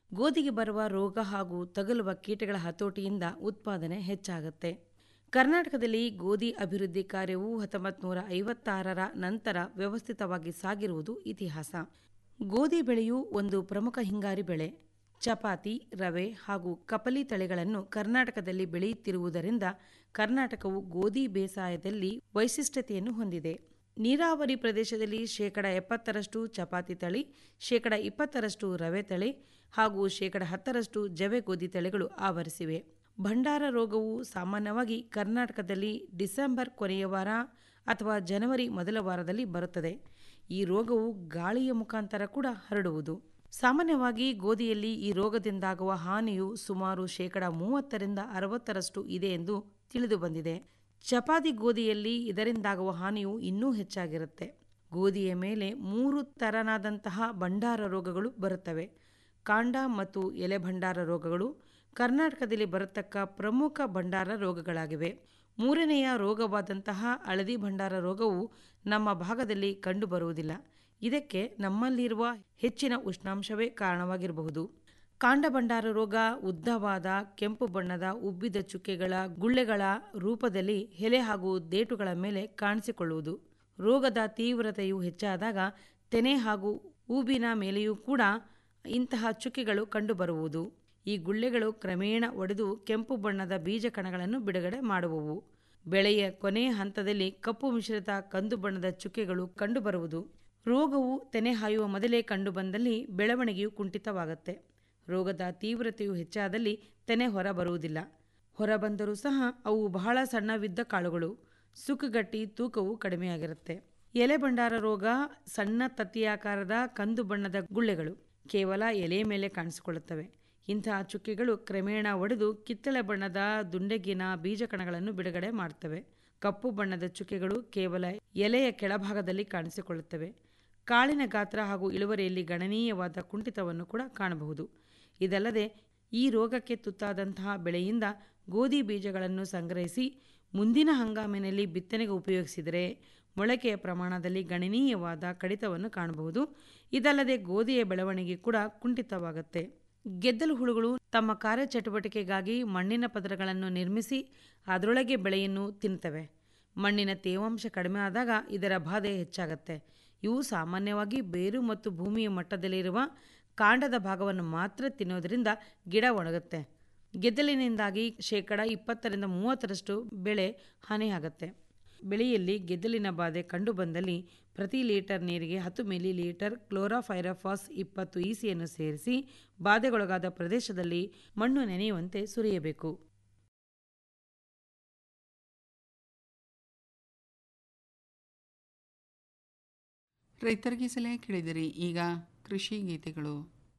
S13: ಗೋಧಿಗೆ ಬರುವ ರೋಗ ಹಾಗೂ ತಗುಲುವ ಕೀಟಗಳ ಹತೋಟಿಯಿಂದ ಉತ್ಪಾದನೆ ಹೆಚ್ಚಾಗುತ್ತೆ ಕರ್ನಾಟಕದಲ್ಲಿ ಗೋಧಿ ಅಭಿವೃದ್ಧಿ ಕಾರ್ಯವು ಹತ್ತೊಂಬತ್ತು ನೂರ ಐವತ್ತಾರರ ನಂತರ ವ್ಯವಸ್ಥಿತವಾಗಿ ಸಾಗಿರುವುದು ಇತಿಹಾಸ ಗೋಧಿ ಬೆಳೆಯು ಒಂದು ಪ್ರಮುಖ ಹಿಂಗಾರಿ ಬೆಳೆ ಚಪಾತಿ ರವೆ ಹಾಗೂ ಕಪಲಿ ತಳಿಗಳನ್ನು ಕರ್ನಾಟಕದಲ್ಲಿ ಬೆಳೆಯುತ್ತಿರುವುದರಿಂದ ಕರ್ನಾಟಕವು ಗೋಧಿ ಬೇಸಾಯದಲ್ಲಿ ವೈಶಿಷ್ಟ್ಯತೆಯನ್ನು ಹೊಂದಿದೆ ನೀರಾವರಿ ಪ್ರದೇಶದಲ್ಲಿ ಶೇಕಡ ಎಪ್ಪತ್ತರಷ್ಟು ಚಪಾತಿ ತಳಿ ಶೇಕಡ ಇಪ್ಪತ್ತರಷ್ಟು ರವೆ ತಳಿ ಹಾಗೂ ಶೇಕಡ ಹತ್ತರಷ್ಟು ಜವೆ ಗೋಧಿ ತಳಿಗಳು ಆವರಿಸಿವೆ ಭಂಡಾರ ರೋಗವು ಸಾಮಾನ್ಯವಾಗಿ ಕರ್ನಾಟಕದಲ್ಲಿ ಡಿಸೆಂಬರ್ ಕೊನೆಯ ವಾರ ಅಥವಾ ಜನವರಿ ಮೊದಲ ವಾರದಲ್ಲಿ ಬರುತ್ತದೆ ಈ ರೋಗವು ಗಾಳಿಯ ಮುಖಾಂತರ ಕೂಡ ಹರಡುವುದು ಸಾಮಾನ್ಯವಾಗಿ ಗೋಧಿಯಲ್ಲಿ ಈ ರೋಗದಿಂದಾಗುವ ಹಾನಿಯು ಸುಮಾರು ಶೇಕಡ ಮೂವತ್ತರಿಂದ ಅರವತ್ತರಷ್ಟು ಇದೆ ಎಂದು ತಿಳಿದು ಬಂದಿದೆ ಚಪಾತಿ ಗೋಧಿಯಲ್ಲಿ ಇದರಿಂದಾಗುವ ಹಾನಿಯು ಇನ್ನೂ ಹೆಚ್ಚಾಗಿರುತ್ತೆ ಗೋಧಿಯ ಮೇಲೆ ಮೂರು ತರನಾದಂತಹ ಭಂಡಾರ ರೋಗಗಳು ಬರುತ್ತವೆ ಕಾಂಡ ಮತ್ತು ಎಲೆ ಭಂಡಾರ ರೋಗಗಳು ಕರ್ನಾಟಕದಲ್ಲಿ ಬರತಕ್ಕ ಪ್ರಮುಖ ಭಂಡಾರ ರೋಗಗಳಾಗಿವೆ ಮೂರನೆಯ ರೋಗವಾದಂತಹ ಹಳದಿ ಭಂಡಾರ ರೋಗವು ನಮ್ಮ ಭಾಗದಲ್ಲಿ ಕಂಡುಬರುವುದಿಲ್ಲ ಇದಕ್ಕೆ ನಮ್ಮಲ್ಲಿರುವ ಹೆಚ್ಚಿನ ಉಷ್ಣಾಂಶವೇ ಕಾರಣವಾಗಿರಬಹುದು ಕಾಂಡ ಭಂಡಾರ ರೋಗ ಉದ್ದವಾದ ಕೆಂಪು ಬಣ್ಣದ ಉಬ್ಬಿದ ಚುಕ್ಕೆಗಳ ಗುಳ್ಳೆಗಳ ರೂಪದಲ್ಲಿ ಎಲೆ ಹಾಗೂ ದೇಟುಗಳ ಮೇಲೆ ಕಾಣಿಸಿಕೊಳ್ಳುವುದು ರೋಗದ ತೀವ್ರತೆಯು ಹೆಚ್ಚಾದಾಗ ತೆನೆ ಹಾಗೂ ಊಬಿನ ಮೇಲೆಯೂ ಕೂಡ ಇಂತಹ ಚುಕ್ಕೆಗಳು ಕಂಡುಬರುವುದು ಈ ಗುಳ್ಳೆಗಳು ಕ್ರಮೇಣ ಒಡೆದು ಕೆಂಪು ಬಣ್ಣದ ಬೀಜ ಕಣಗಳನ್ನು ಬಿಡುಗಡೆ ಮಾಡುವವು ಬೆಳೆಯ ಕೊನೆಯ ಹಂತದಲ್ಲಿ ಕಪ್ಪು ಮಿಶ್ರಿತ ಕಂದು ಬಣ್ಣದ ಚುಕ್ಕೆಗಳು ಕಂಡುಬರುವುದು ರೋಗವು ತೆನೆ ಹಾಯುವ ಮೊದಲೇ ಕಂಡುಬಂದಲ್ಲಿ ಬೆಳವಣಿಗೆಯು ಕುಂಠಿತವಾಗುತ್ತೆ ರೋಗದ ತೀವ್ರತೆಯು ಹೆಚ್ಚಾದಲ್ಲಿ ತೆನೆ ಹೊರ ಬರುವುದಿಲ್ಲ ಹೊರಬಂದರೂ ಸಹ ಅವು ಬಹಳ ಸಣ್ಣವಿದ್ದ ಕಾಳುಗಳು ಸುಕ್ಕುಗಟ್ಟಿ ತೂಕವು ಕಡಿಮೆಯಾಗಿರುತ್ತೆ ಎಲೆ ಭಂಡಾರ ರೋಗ ಸಣ್ಣ ತತ್ತಿಯಾಕಾರದ ಕಂದು ಬಣ್ಣದ ಗುಳ್ಳೆಗಳು ಕೇವಲ ಎಲೆ ಮೇಲೆ ಕಾಣಿಸಿಕೊಳ್ಳುತ್ತವೆ ಇಂತಹ ಚುಕ್ಕೆಗಳು ಕ್ರಮೇಣ ಒಡೆದು ಕಿತ್ತಳೆ ಬಣ್ಣದ ದುಂಡೆಗಿನ ಬೀಜಕಣಗಳನ್ನು ಬಿಡುಗಡೆ ಮಾಡುತ್ತವೆ ಕಪ್ಪು ಬಣ್ಣದ ಚುಕ್ಕೆಗಳು ಕೇವಲ ಎಲೆಯ ಕೆಳಭಾಗದಲ್ಲಿ ಕಾಣಿಸಿಕೊಳ್ಳುತ್ತವೆ ಕಾಳಿನ ಗಾತ್ರ ಹಾಗೂ ಇಳುವರಿಯಲ್ಲಿ ಗಣನೀಯವಾದ ಕುಂಠಿತವನ್ನು ಕೂಡ ಕಾಣಬಹುದು ಇದಲ್ಲದೆ ಈ ರೋಗಕ್ಕೆ ತುತ್ತಾದಂತಹ ಬೆಳೆಯಿಂದ ಗೋಧಿ ಬೀಜಗಳನ್ನು ಸಂಗ್ರಹಿಸಿ ಮುಂದಿನ ಹಂಗಾಮಿನಲ್ಲಿ ಬಿತ್ತನೆಗೆ ಉಪಯೋಗಿಸಿದರೆ ಮೊಳಕೆಯ ಪ್ರಮಾಣದಲ್ಲಿ ಗಣನೀಯವಾದ ಕಡಿತವನ್ನು ಕಾಣಬಹುದು ಇದಲ್ಲದೆ ಗೋಧಿಯ ಬೆಳವಣಿಗೆ ಕೂಡ ಕುಂಠಿತವಾಗುತ್ತೆ ಗೆದ್ದಲು ಹುಳುಗಳು ತಮ್ಮ ಕಾರ್ಯಚಟುವಟಿಕೆಗಾಗಿ ಮಣ್ಣಿನ ಪದರಗಳನ್ನು ನಿರ್ಮಿಸಿ ಅದರೊಳಗೆ ಬೆಳೆಯನ್ನು ತಿನ್ನುತ್ತವೆ ಮಣ್ಣಿನ ತೇವಾಂಶ ಕಡಿಮೆ ಆದಾಗ ಇದರ ಬಾಧೆ ಹೆಚ್ಚಾಗತ್ತೆ ಇವು ಸಾಮಾನ್ಯವಾಗಿ ಬೇರು ಮತ್ತು ಭೂಮಿಯ ಮಟ್ಟದಲ್ಲಿರುವ ಕಾಂಡದ ಭಾಗವನ್ನು ಮಾತ್ರ ತಿನ್ನೋದರಿಂದ ಗಿಡ ಒಣಗುತ್ತೆ ಗೆದ್ದಲಿನಿಂದಾಗಿ ಶೇಕಡ ಇಪ್ಪತ್ತರಿಂದ ಮೂವತ್ತರಷ್ಟು ಬೆಳೆ ಹಾನಿಯಾಗತ್ತೆ ಬೆಳೆಯಲ್ಲಿ ಗೆದ್ದಲಿನ ಬಾಧೆ ಕಂಡುಬಂದಲ್ಲಿ ಪ್ರತಿ ಲೀಟರ್ ನೀರಿಗೆ ಹತ್ತು ಮಿಲಿ ಲೀಟರ್ ಕ್ಲೋರಾಫೈರಫಾಸ್ ಇಪ್ಪತ್ತು ಇಸಿಯನ್ನು ಸೇರಿಸಿ ಬಾಧೆಗೊಳಗಾದ ಪ್ರದೇಶದಲ್ಲಿ ಮಣ್ಣು ನೆನೆಯುವಂತೆ ಸುರಿಯಬೇಕು
S4: ರೈತರಿಗೆ ಸಲಹೆ ಕೇಳಿದಿರಿ ಈಗ ಕೃಷಿ ಗೀತೆಗಳು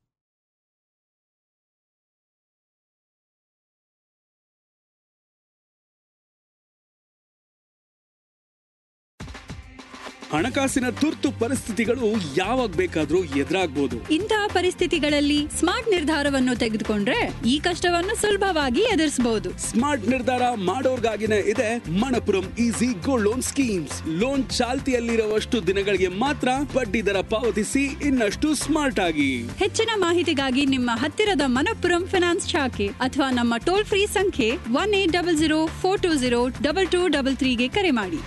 S5: ಹಣಕಾಸಿನ ತುರ್ತು ಪರಿಸ್ಥಿತಿಗಳು ಯಾವಾಗ ಬೇಕಾದ್ರೂ ಎದುರಾಗ್ಬೋದು
S6: ಇಂತಹ ಪರಿಸ್ಥಿತಿಗಳಲ್ಲಿ ಸ್ಮಾರ್ಟ್ ನಿರ್ಧಾರವನ್ನು ತೆಗೆದುಕೊಂಡ್ರೆ ಈ ಕಷ್ಟವನ್ನು ಸುಲಭವಾಗಿ ಎದುರಿಸಬಹುದು
S5: ಸ್ಮಾರ್ಟ್ ನಿರ್ಧಾರ ಮಾಡೋರ್ಗಾಗಿನೇ ಇದೆ Manappuram easy gold loan schemes loan ಚಾಲ್ತಿಯಲ್ಲಿರುವಷ್ಟು ದಿನಗಳಿಗೆ ಮಾತ್ರ ಬಡ್ಡಿ ದರ ಪಾವತಿಸಿ ಇನ್ನಷ್ಟು ಸ್ಮಾರ್ಟ್ ಆಗಿ
S6: ಹೆಚ್ಚಿನ ಮಾಹಿತಿಗಾಗಿ ನಿಮ್ಮ ಹತ್ತಿರದ ಮನಪ್ಪುರಂ ಫಿನಾನ್ಸ್ ಶಾಖೆ ಅಥವಾ ನಮ್ಮ ಟೋಲ್ ಫ್ರೀ ಸಂಖ್ಯೆ one eight double zero four two zero double two double ತ್ರೀಗೆ ಕರೆ ಮಾಡಿ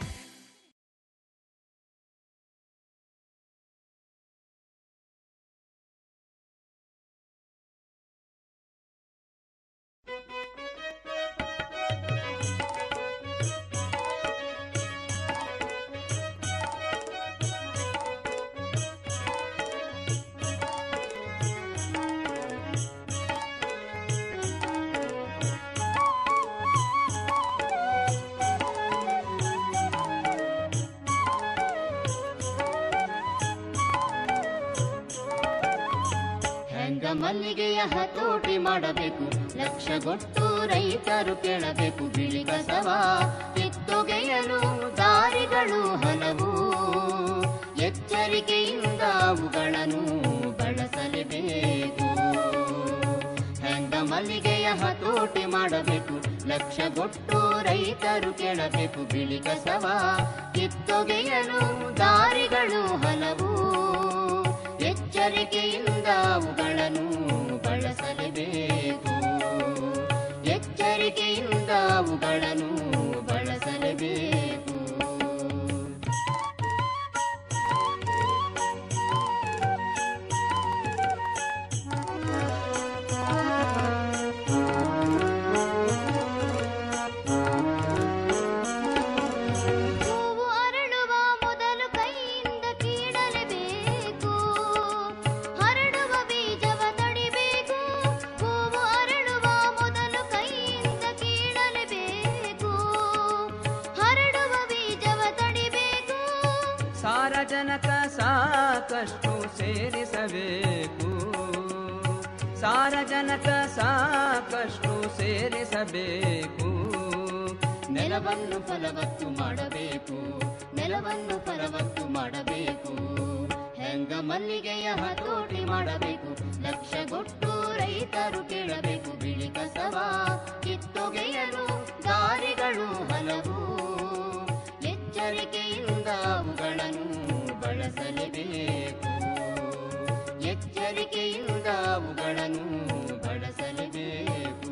S14: ಹೆಂಗ ಮಲ್ಲಿಗೆಯ ಹತೋಟಿ ಮಾಡಬೇಕು ಲಕ್ಷಗೊಟ್ಟು ರೈತರು ಕೇಳಬೇಕು ಬಿಳಿ ಕಸವ ಕಿತ್ತೊಗೆಯಲು ದಾರಿಗಳು ಹಲವು ಎಚ್ಚರಿಕೆಯಿಂದ ಅವುಗಳನ್ನು ಬಳಸಲೇಬೇಕು ಹೆಂಗ ಮಲ್ಲಿಗೆಯ ಹತೋಟಿ ಮಾಡಬೇಕು ಲಕ್ಷಗೊಟ್ಟು ರೈತರು ಕೇಳಬೇಕು ಬಿಳಿ ಕಸವ ಕಿತ್ತೊಗೆಯಲು ದಾರಿಗಳು ಹಲವು ಎಚ್ಚರಿಕೆಯಿಂದ ಅವುಗಳನ್ನು
S15: ಸಾರಜನಕ ಸಾಕಷ್ಟು ಸೇರಿಸಬೇಕು ಸಾರಜನಕ ಸಾಕಷ್ಟು ಸೇರಿಸಬೇಕು
S14: ನೆಲವನ್ನು ಫಲವತ್ತು ಮಾಡಬೇಕು ನೆಲವನ್ನು ಫಲವತ್ತು ಮಾಡಬೇಕು ಹೆಂಗ ಮಲ್ಲಿಗೆಯ ಹತೋಟಿ ಮಾಡಬೇಕು ಲಕ್ಷಗೊಟ್ಟು ರೈತರು ಕೇಳಬೇಕು ಬಿಳಿ ಕಸವ ಕಿತ್ತೊಗೆಯಲು ದಾರಿಗಳು ಹಲವು ಎಚ್ಚರಿಕೆಯಿಂದ ಅವುಗಳನ್ನು ಬಳಸಲೇಬೇಕು ಎಚ್ಚರಿಕೆಯಿಂದ ಅವುಗಳನ್ನು ಬಳಸಲೇಬೇಕು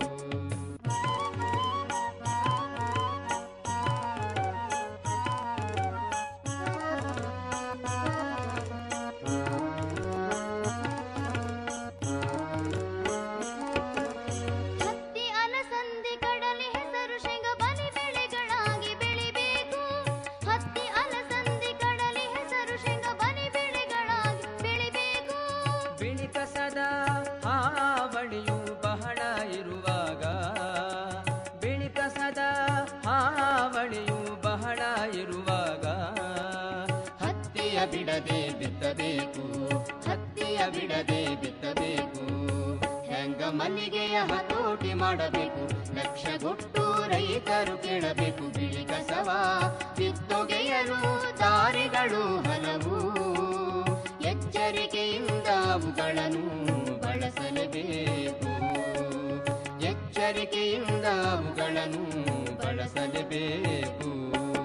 S14: ಹತ್ತಿ ಅಲಸಂದಿ ಕಡಲೆ ಹೆಸರು ಶೇಂಗ ಬಲಿ ಬೆಳೆಗಳಾಗಿ ಬೆಳಿಬೇಕು ಹತ್ತಿ ಅಲಸಂದಿ ಕಡಲೆ ಹೆಸರು ಶೇಂಗ ಬಲಿ ಬೆಳೆಗಳಾಗಿ ಬೆಳಿಬೇಕು
S15: ಬಿಳಿ ಕಸದ ಹಾವಳಿಯು ಬಹಳ ಇರುವಾಗ ಬಿಳಿ ಕಸದ ಹಾವಳಿಯು ಬಹಳ ಇರುವಾಗ
S14: ಹತ್ತಿಯ ಬಿಡದೆ ಬಿತ್ತಬೇಕು ಹತ್ತಿಯ ಬಿಡದೆ ಬಿತ್ತಬೇಕು ಹೆಂಗ ಮಲ್ಲಿಗೆಯ ಹತೋಟಿ ಮಾಡಬೇಕು ಲಕ್ಷಗೊಟ್ಟು ರೈತರು ಕೇಳಬೇಕು ಬಿಳಿ ಕಸವ ಕಿತ್ತೊಗೆಯಲು ದಾರಿಗಳು ಹಲವು ಎಚ್ಚರಿಕೆಯಿಂದ ಅವುಗಳನ್ನು ಬಳಸಲೇಬೇಕು ಎಚ್ಚರಿಕೆಯಿಂದ ಅವುಗಳನ್ನು ಬಳಸಲೇಬೇಕು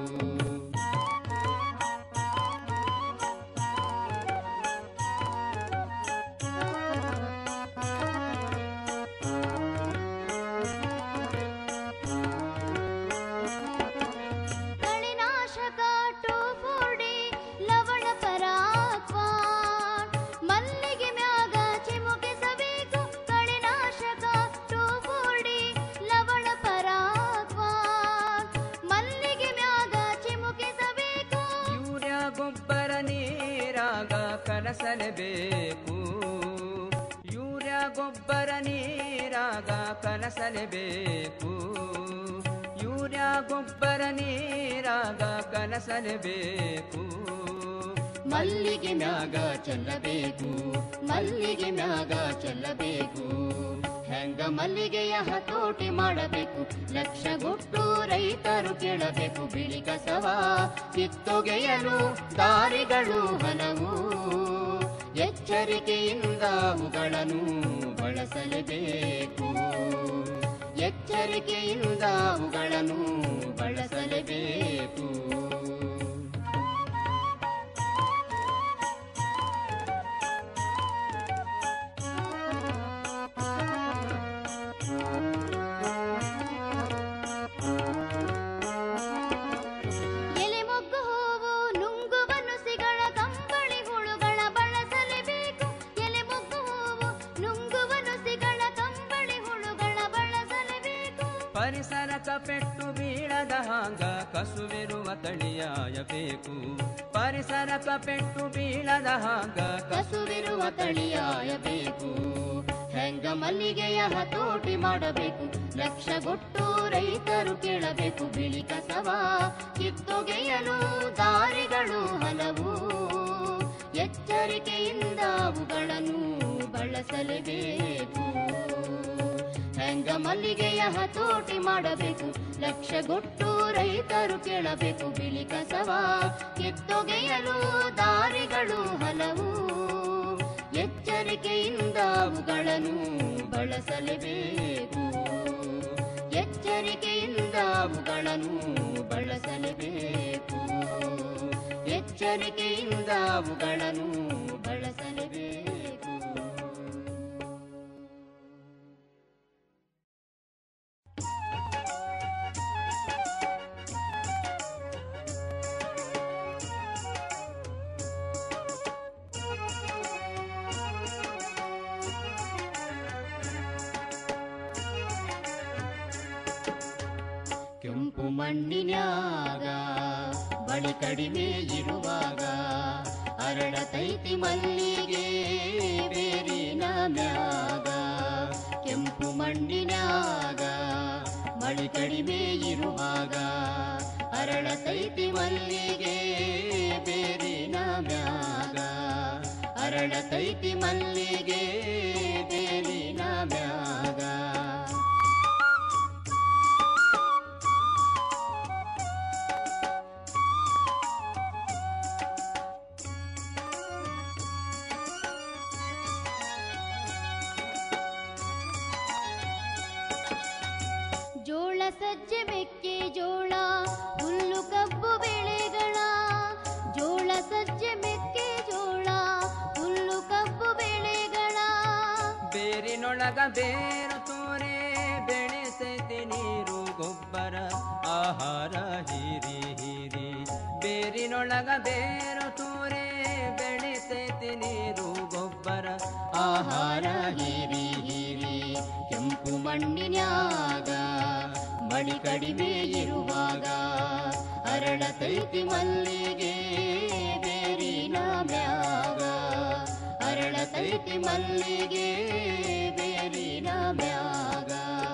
S14: ಕಳೆನಾಶಕ ಟೋಫೋಡಿ ಲವಣ ಪರಾಕ್ವಾನ್ ಮಲ್ಲಿಗೆ ಮ್ಯಾಗ ಚಿಮುಕಿಸಬೇಕು ಕಳೆನಾಶಕ ಟೋಫೋಡಿ ಲವಣ ಪರಾಕ್ವಾನ್ ಮಲ್ಲಿಗೆ ಮ್ಯಾಗ ಚಿಮುಕಿಸಬೇಕು
S15: ಯೂರಿಯಾ ಗೊಬ್ಬರ ನೀರಾಗ ಕಲಸಲೇಬೇಕು ಯೂರಿಯಾ ಗೊಬ್ಬರ ನೀರಾಗ ಕಲಸಲೇಬೇಕು ಯೂರಿಯಾ ಗೊಬ್ಬರ ನೀರಾಗ ಕಲಸಲೇಬೇಕು
S14: ಮಲ್ಲಿಗೆ ಮ್ಯಾಗ ಚೆಲ್ಲಬೇಕು ಮಲ್ಲಿಗೆ ಮ್ಯಾಗ ಚೆಲ್ಲಬೇಕು ಹೆಂಗ ಮಲ್ಲಿಗೆಯ ಹತೋಟಿ ಮಾಡಬೇಕು ಲಕ್ಷಗೊಟ್ಟು ರೈತರು ಕೇಳಬೇಕು ಬಿಳಿ ಕಸವ ಕಿತ್ತೊಗೆಯಲು ದಾರಿಗಳು ಹಲವು ಎಚ್ಚರಿಕೆಯಿಂದ ಅವುಗಳನ್ನು ಬಳಸಲೇಬೇಕು ಎಚ್ಚರಿಕೆಯಿಂದ ಅವುಗಳನ್ನು ಬಳಸಲೇಬೇಕು ಎಲೆ ಮೊಗ್ಗು ಹೂವು ನುಂಗುವ ನುಸಿಗಳ ಕಂಬಳಿ ಹುಳುಗಳ ಬಳಸಲೇಬೇಕು ಎಲೆ ಮೊಗ್ಗು ಹೂವು ನುಂಗುವ ನುಸಿಗಳ ಕಂಬಳಿ ಹುಳುಗಳ ಬಳಸಲೇಬೇಕು
S15: ಪರಿಸರಕ ಪೆಟ್ಟು ಬೀಳದ ಹಾಂಗ ಕಸುವಿರುವ ತಳಿಯಾಯಬೇಕು ಪರಿಸರಕ ಪೆಟ್ಟು ಬೀಳದ ಹಾಂಗ
S14: ಕಸುವಿರುವ ತಳಿಯಾಯಬೇಕು ಹೆಂಗ ಮಲ್ಲಿಗೆಯ ಹತೋಟಿ ಮಾಡಬೇಕು ಲಕ್ಷಗೊಟ್ಟು ರೈತರು ಕೇಳಬೇಕು ಬಿಳಿ ಕಸವ ಕಿತ್ತೊಗೆಯಲು ದಾರಿಗಳು ಹಲವು ಎಚ್ಚರಿಕೆಯಿಂದ ಅವುಗಳನ್ನು ಬಳಸಲೇಬೇಕು ಹೆಂಗ ಮಲ್ಲಿಗೆಯ ಹತೋಟಿ ಮಾಡಬೇಕು ಲಕ್ಷಗೊಟ್ಟು ರೈತರು ಕೇಳಬೇಕು ಬಿಳಿ ಕಸವ ಕಿತ್ತೊಗೆಯಲು ದಾರಿಗಳು ಹಲವು ಎಚ್ಚರಿಕೆಯಿಂದ ಅವುಗಳನ್ನು ಬಳಸಲೇಬೇಕು ಎಚ್ಚರಿಕೆಯಿಂದ ಅವುಗಳನ್ನು ಬಳಸಲೇಬೇಕು ಎಚ್ಚರಿಕೆಯಿಂದ ಅವುಗಳನ್ನು ಬಳಸಲೇಬೇಕು ಕೆಂಪು ಮಣ್ಣಿನ್ಯಾಗ ಬಳಿ ಕಡಿಮೆ ಇರುವಾಗ ಅರಳತೈತಿ ಮಲ್ಲಿಗೆ ಬೇರಿನ ಮ್ಯಾಗ ಕೆಂಪು ಮಣ್ಣಿನ್ಯಾಗ ಮಳಿ ಕಡಿಮೆ ಇರುವಾಗ ಅರಳತೈತಿ ಮಲ್ಲಿಗೆ ಬೇರಿನ ಅರಳತೈತಿ ಮಲ್ಲಿಗೆ ಬೇರಿನ ಮ್ಯಾಗ
S16: ಜೋಳ ಸಜ್ಜೆ ಮೆಕ್ಕೆ ಜೋಳ ಹುಲ್ಲು ಕಬ್ಬು ಬೆಳೆಗಳ ಜೋಳ ಸಜ್ಜೆ ಮೆಕ್ಕೆ ಜೋಳ ಹುಲ್ಲು ಕಬ್ಬು ಬೆಳೆಗಳ
S15: ಬೇರಿನೊಳಗ ಬೇರು ತೋರೆ ಬೆಳೆಸೈತಿ ನೀರು ಗೊಬ್ಬರ ಆಹಾರ ಹೀರಿ ಹೀರಿ ಬೇರಿನೊಳಗ ಬೇರು ತೋರೆ ಬೆಳೆಸೈತಿ ನೀರು ಗೊಬ್ಬರ
S14: ಆಹಾರ ಹೀರಿ ಹೀರಿ ಕೆಂಪು ಮಣ್ಣಿನ್ಯಾಗ ಮಡಿ ಕಡಿಮೆ ಇರುವಾಗ ಅರಳತೈತಿ ಮಲ್ಲಿಗೆ ಬೇರಿನ ಮ್ಯಾಗ ಅರಳತೈತಿ ಮಲ್ಲಿಗೆ ಬೇರಿನ ಮ್ಯಾಗ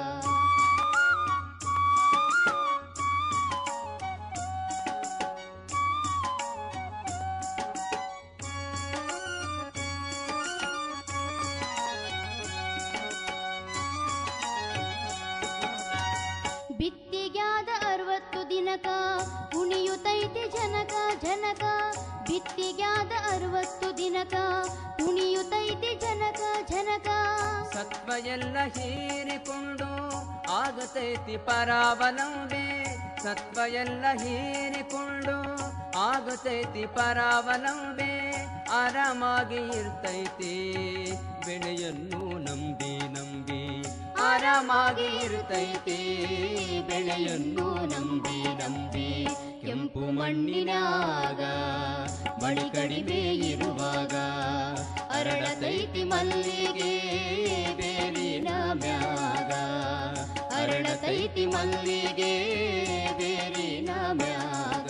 S16: ಬಿತ್ತಿಗ್ಯಾದ ಅರವತ್ತು ದಿನಕ ಕುಣಿಯುತ್ತೈತಿ ಜನಕ ಜನಕ ಬಿತ್ತಿಗ್ಯಾದ ಅರವತ್ತು ದಿನಕ ಕುಣಿಯುತ್ತೈತಿ ಜನಕ ಜನಕ
S15: ಸತ್ವ ಎಲ್ಲ ಹೀರಿಕೊಂಡು ಆಗತೈತಿ ಪರಾವಲಂಬೆ ಸತ್ವ ಎಲ್ಲ ಹೀರಿಕೊಂಡು ಆಗತೈತಿ ಪರಾವಲಂಬೆ ಆರಾಮಾಗಿ ಇರ್ತೈತಿ ಬೆಳೆಯನ್ನು ನಂಬಿ ನಂಬಿ
S14: ಆರಾಮಾಗಿ ಇರ್ತೈತಿ ಬೆಳೆಯನ್ನು ನಂಬಿ ನಂಬಿ ಕೆಂಪು ಮಣ್ಣಿನಾಗ ಮಳಿ ಕಡಿಮೆ ಇರುವಾಗ ಅರಳತೈತಿ ಮಲ್ಲಿಗೆ ಬೇರಿನ ಮ್ಯಾಗ ಅರಳತೈತಿ ಮಲ್ಲಿಗೆ ಬೇರಿನ ಮ್ಯಾಗ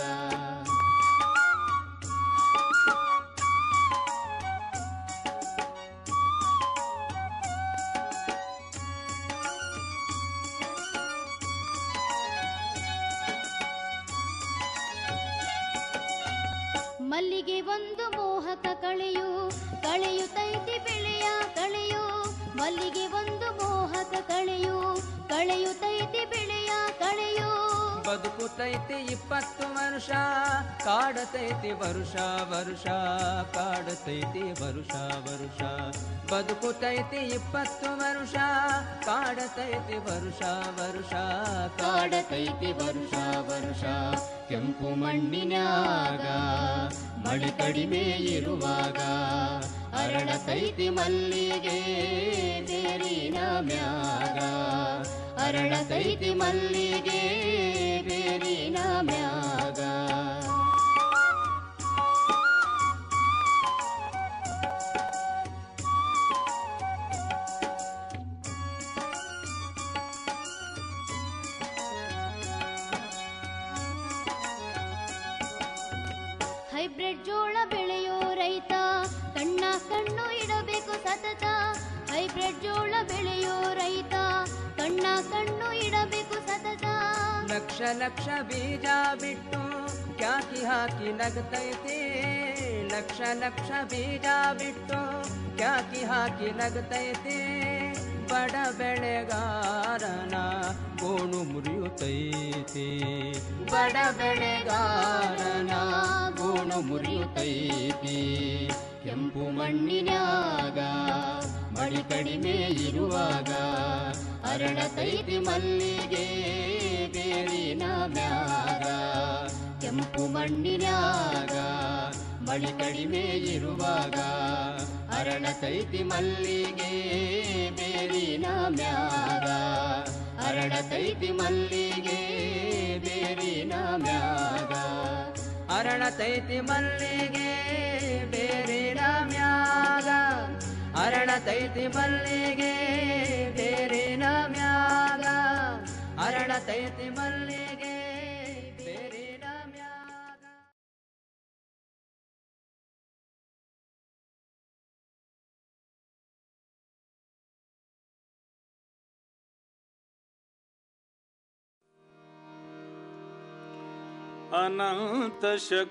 S16: ಮಲ್ಲಿಗೆ ಒಂದು ಮೋಹಕ ಕಳೆಯು ಕಳೆಯುತ್ತೈತಿ ಬೆಳೆಯ ಕಳೆಯು ಮಲ್ಲಿಗೆ ಒಂದು ಮೋಹಕ ಕಳೆಯು ಕಳೆಯುತ್ತೈತಿ ಬೆಳೆಯ ಕಳೆಯು
S15: ಬದುಕುತೈತಿ ಇಪ್ಪತ್ತು ವರ್ಷ ಕಾಡತೈತಿ ವರುಷ ವರುಷ ಕಾಡತೈತಿ ವರುಷ ವರುಷ ಬದುಕುತೈತಿ ಇಪ್ಪತ್ತು ವರ್ಷ ಕಾಡತೈತಿ ವರುಷ ವರುಷ
S14: ಕಾಡತೈತಿ ವರುಷ ವರುಷ ಕೆಂಪು ಮಣ್ಣಿನ್ಯಾಗ ಮಳಿ ಕಡಿಮೆ ಇರುವಾಗ ಅರಳತೈತಿ ಮಲ್ಲಿಗೆ ಬೇರಿನ ಮ್ಯಾಗ ಅರಳತೈತಿ ಮಲ್ಲಿಗೆ ಬೇರಿನ ಮ್ಯಾಗ
S16: ಹೈಬ್ರಿಡ್ ಜೋಳ ಬೆಳೆಯೋ ರೈತ ಕಣ್ಣ ಕಣ್ಣು ಇಡಬೇಕು ಸತತ ಹೈಬ್ರಿಡ್ ಜೋಳ ಬೆಳೆಯೋ ರೈತ ಕಣ್ಣ ಕಣ್ಣು ಇಡಬೇಕು ಸತತ
S15: ಲಕ್ಷ ಲಕ್ಷ ಬೀಜ ಬಿಟ್ಟು ಕ್ಯಾಕಿ ಹಾಕಿ ನಗತೈತಿ ಲಕ್ಷ ಲಕ್ಷ ಬೀಜ ಬಿಟ್ಟು ಕ್ಯಾಕಿ ಹಾಕಿ ನಗತೈತಿ ಬಡ ಬೆಳೆಗಾರನ ಗೋಣು ಮುರಿಯುತ್ತೈತಿ
S14: ಬಡ ಬೆಳೆಗಾರನ ಗೋಣು ಮುರಿಯುತ್ತೈತಿ ಕೆಂಪು ಮಣ್ಣಿನ್ಯಾಗ ಮಳಿ ಕಡಿಮೆ ಇರುವಾಗ ಅರಳತೈತಿ ಮಲ್ಲಿಗೆ ಬೇರಿನ ಮ್ಯಾಗ ಕೆಂಪು ಮಣ್ಣಿನ್ಯಾಗ ಮಳಿ ಕಡಿಮೆ ಇರುವಾಗ ಅರಳತೈತಿ ಮಲ್ಲಿಗೆ ಬೇರಿನ ಮ್ಯಾಗ ಅರಳತೈತಿ ಮಲ್ಲಿಗೆ ಬೇರಿನ ಮ್ಯಾಗ
S15: ಅರಳತೈತಿ ಮಲ್ಲಿಗೆ ಬೇರಿನ ಮ್ಯಾಗ ಅರಳತೈತಿ ಮಲ್ಲಿಗೆ ಬೇರಿನ ಮ್ಯಾಗ ಅರಳತೈತಿ ಮಲ್ಲಿಗೆ ಬೇರಿನ ಮ್ಯಾಗ
S17: ಅನಂತ ಶಕ್ತಿ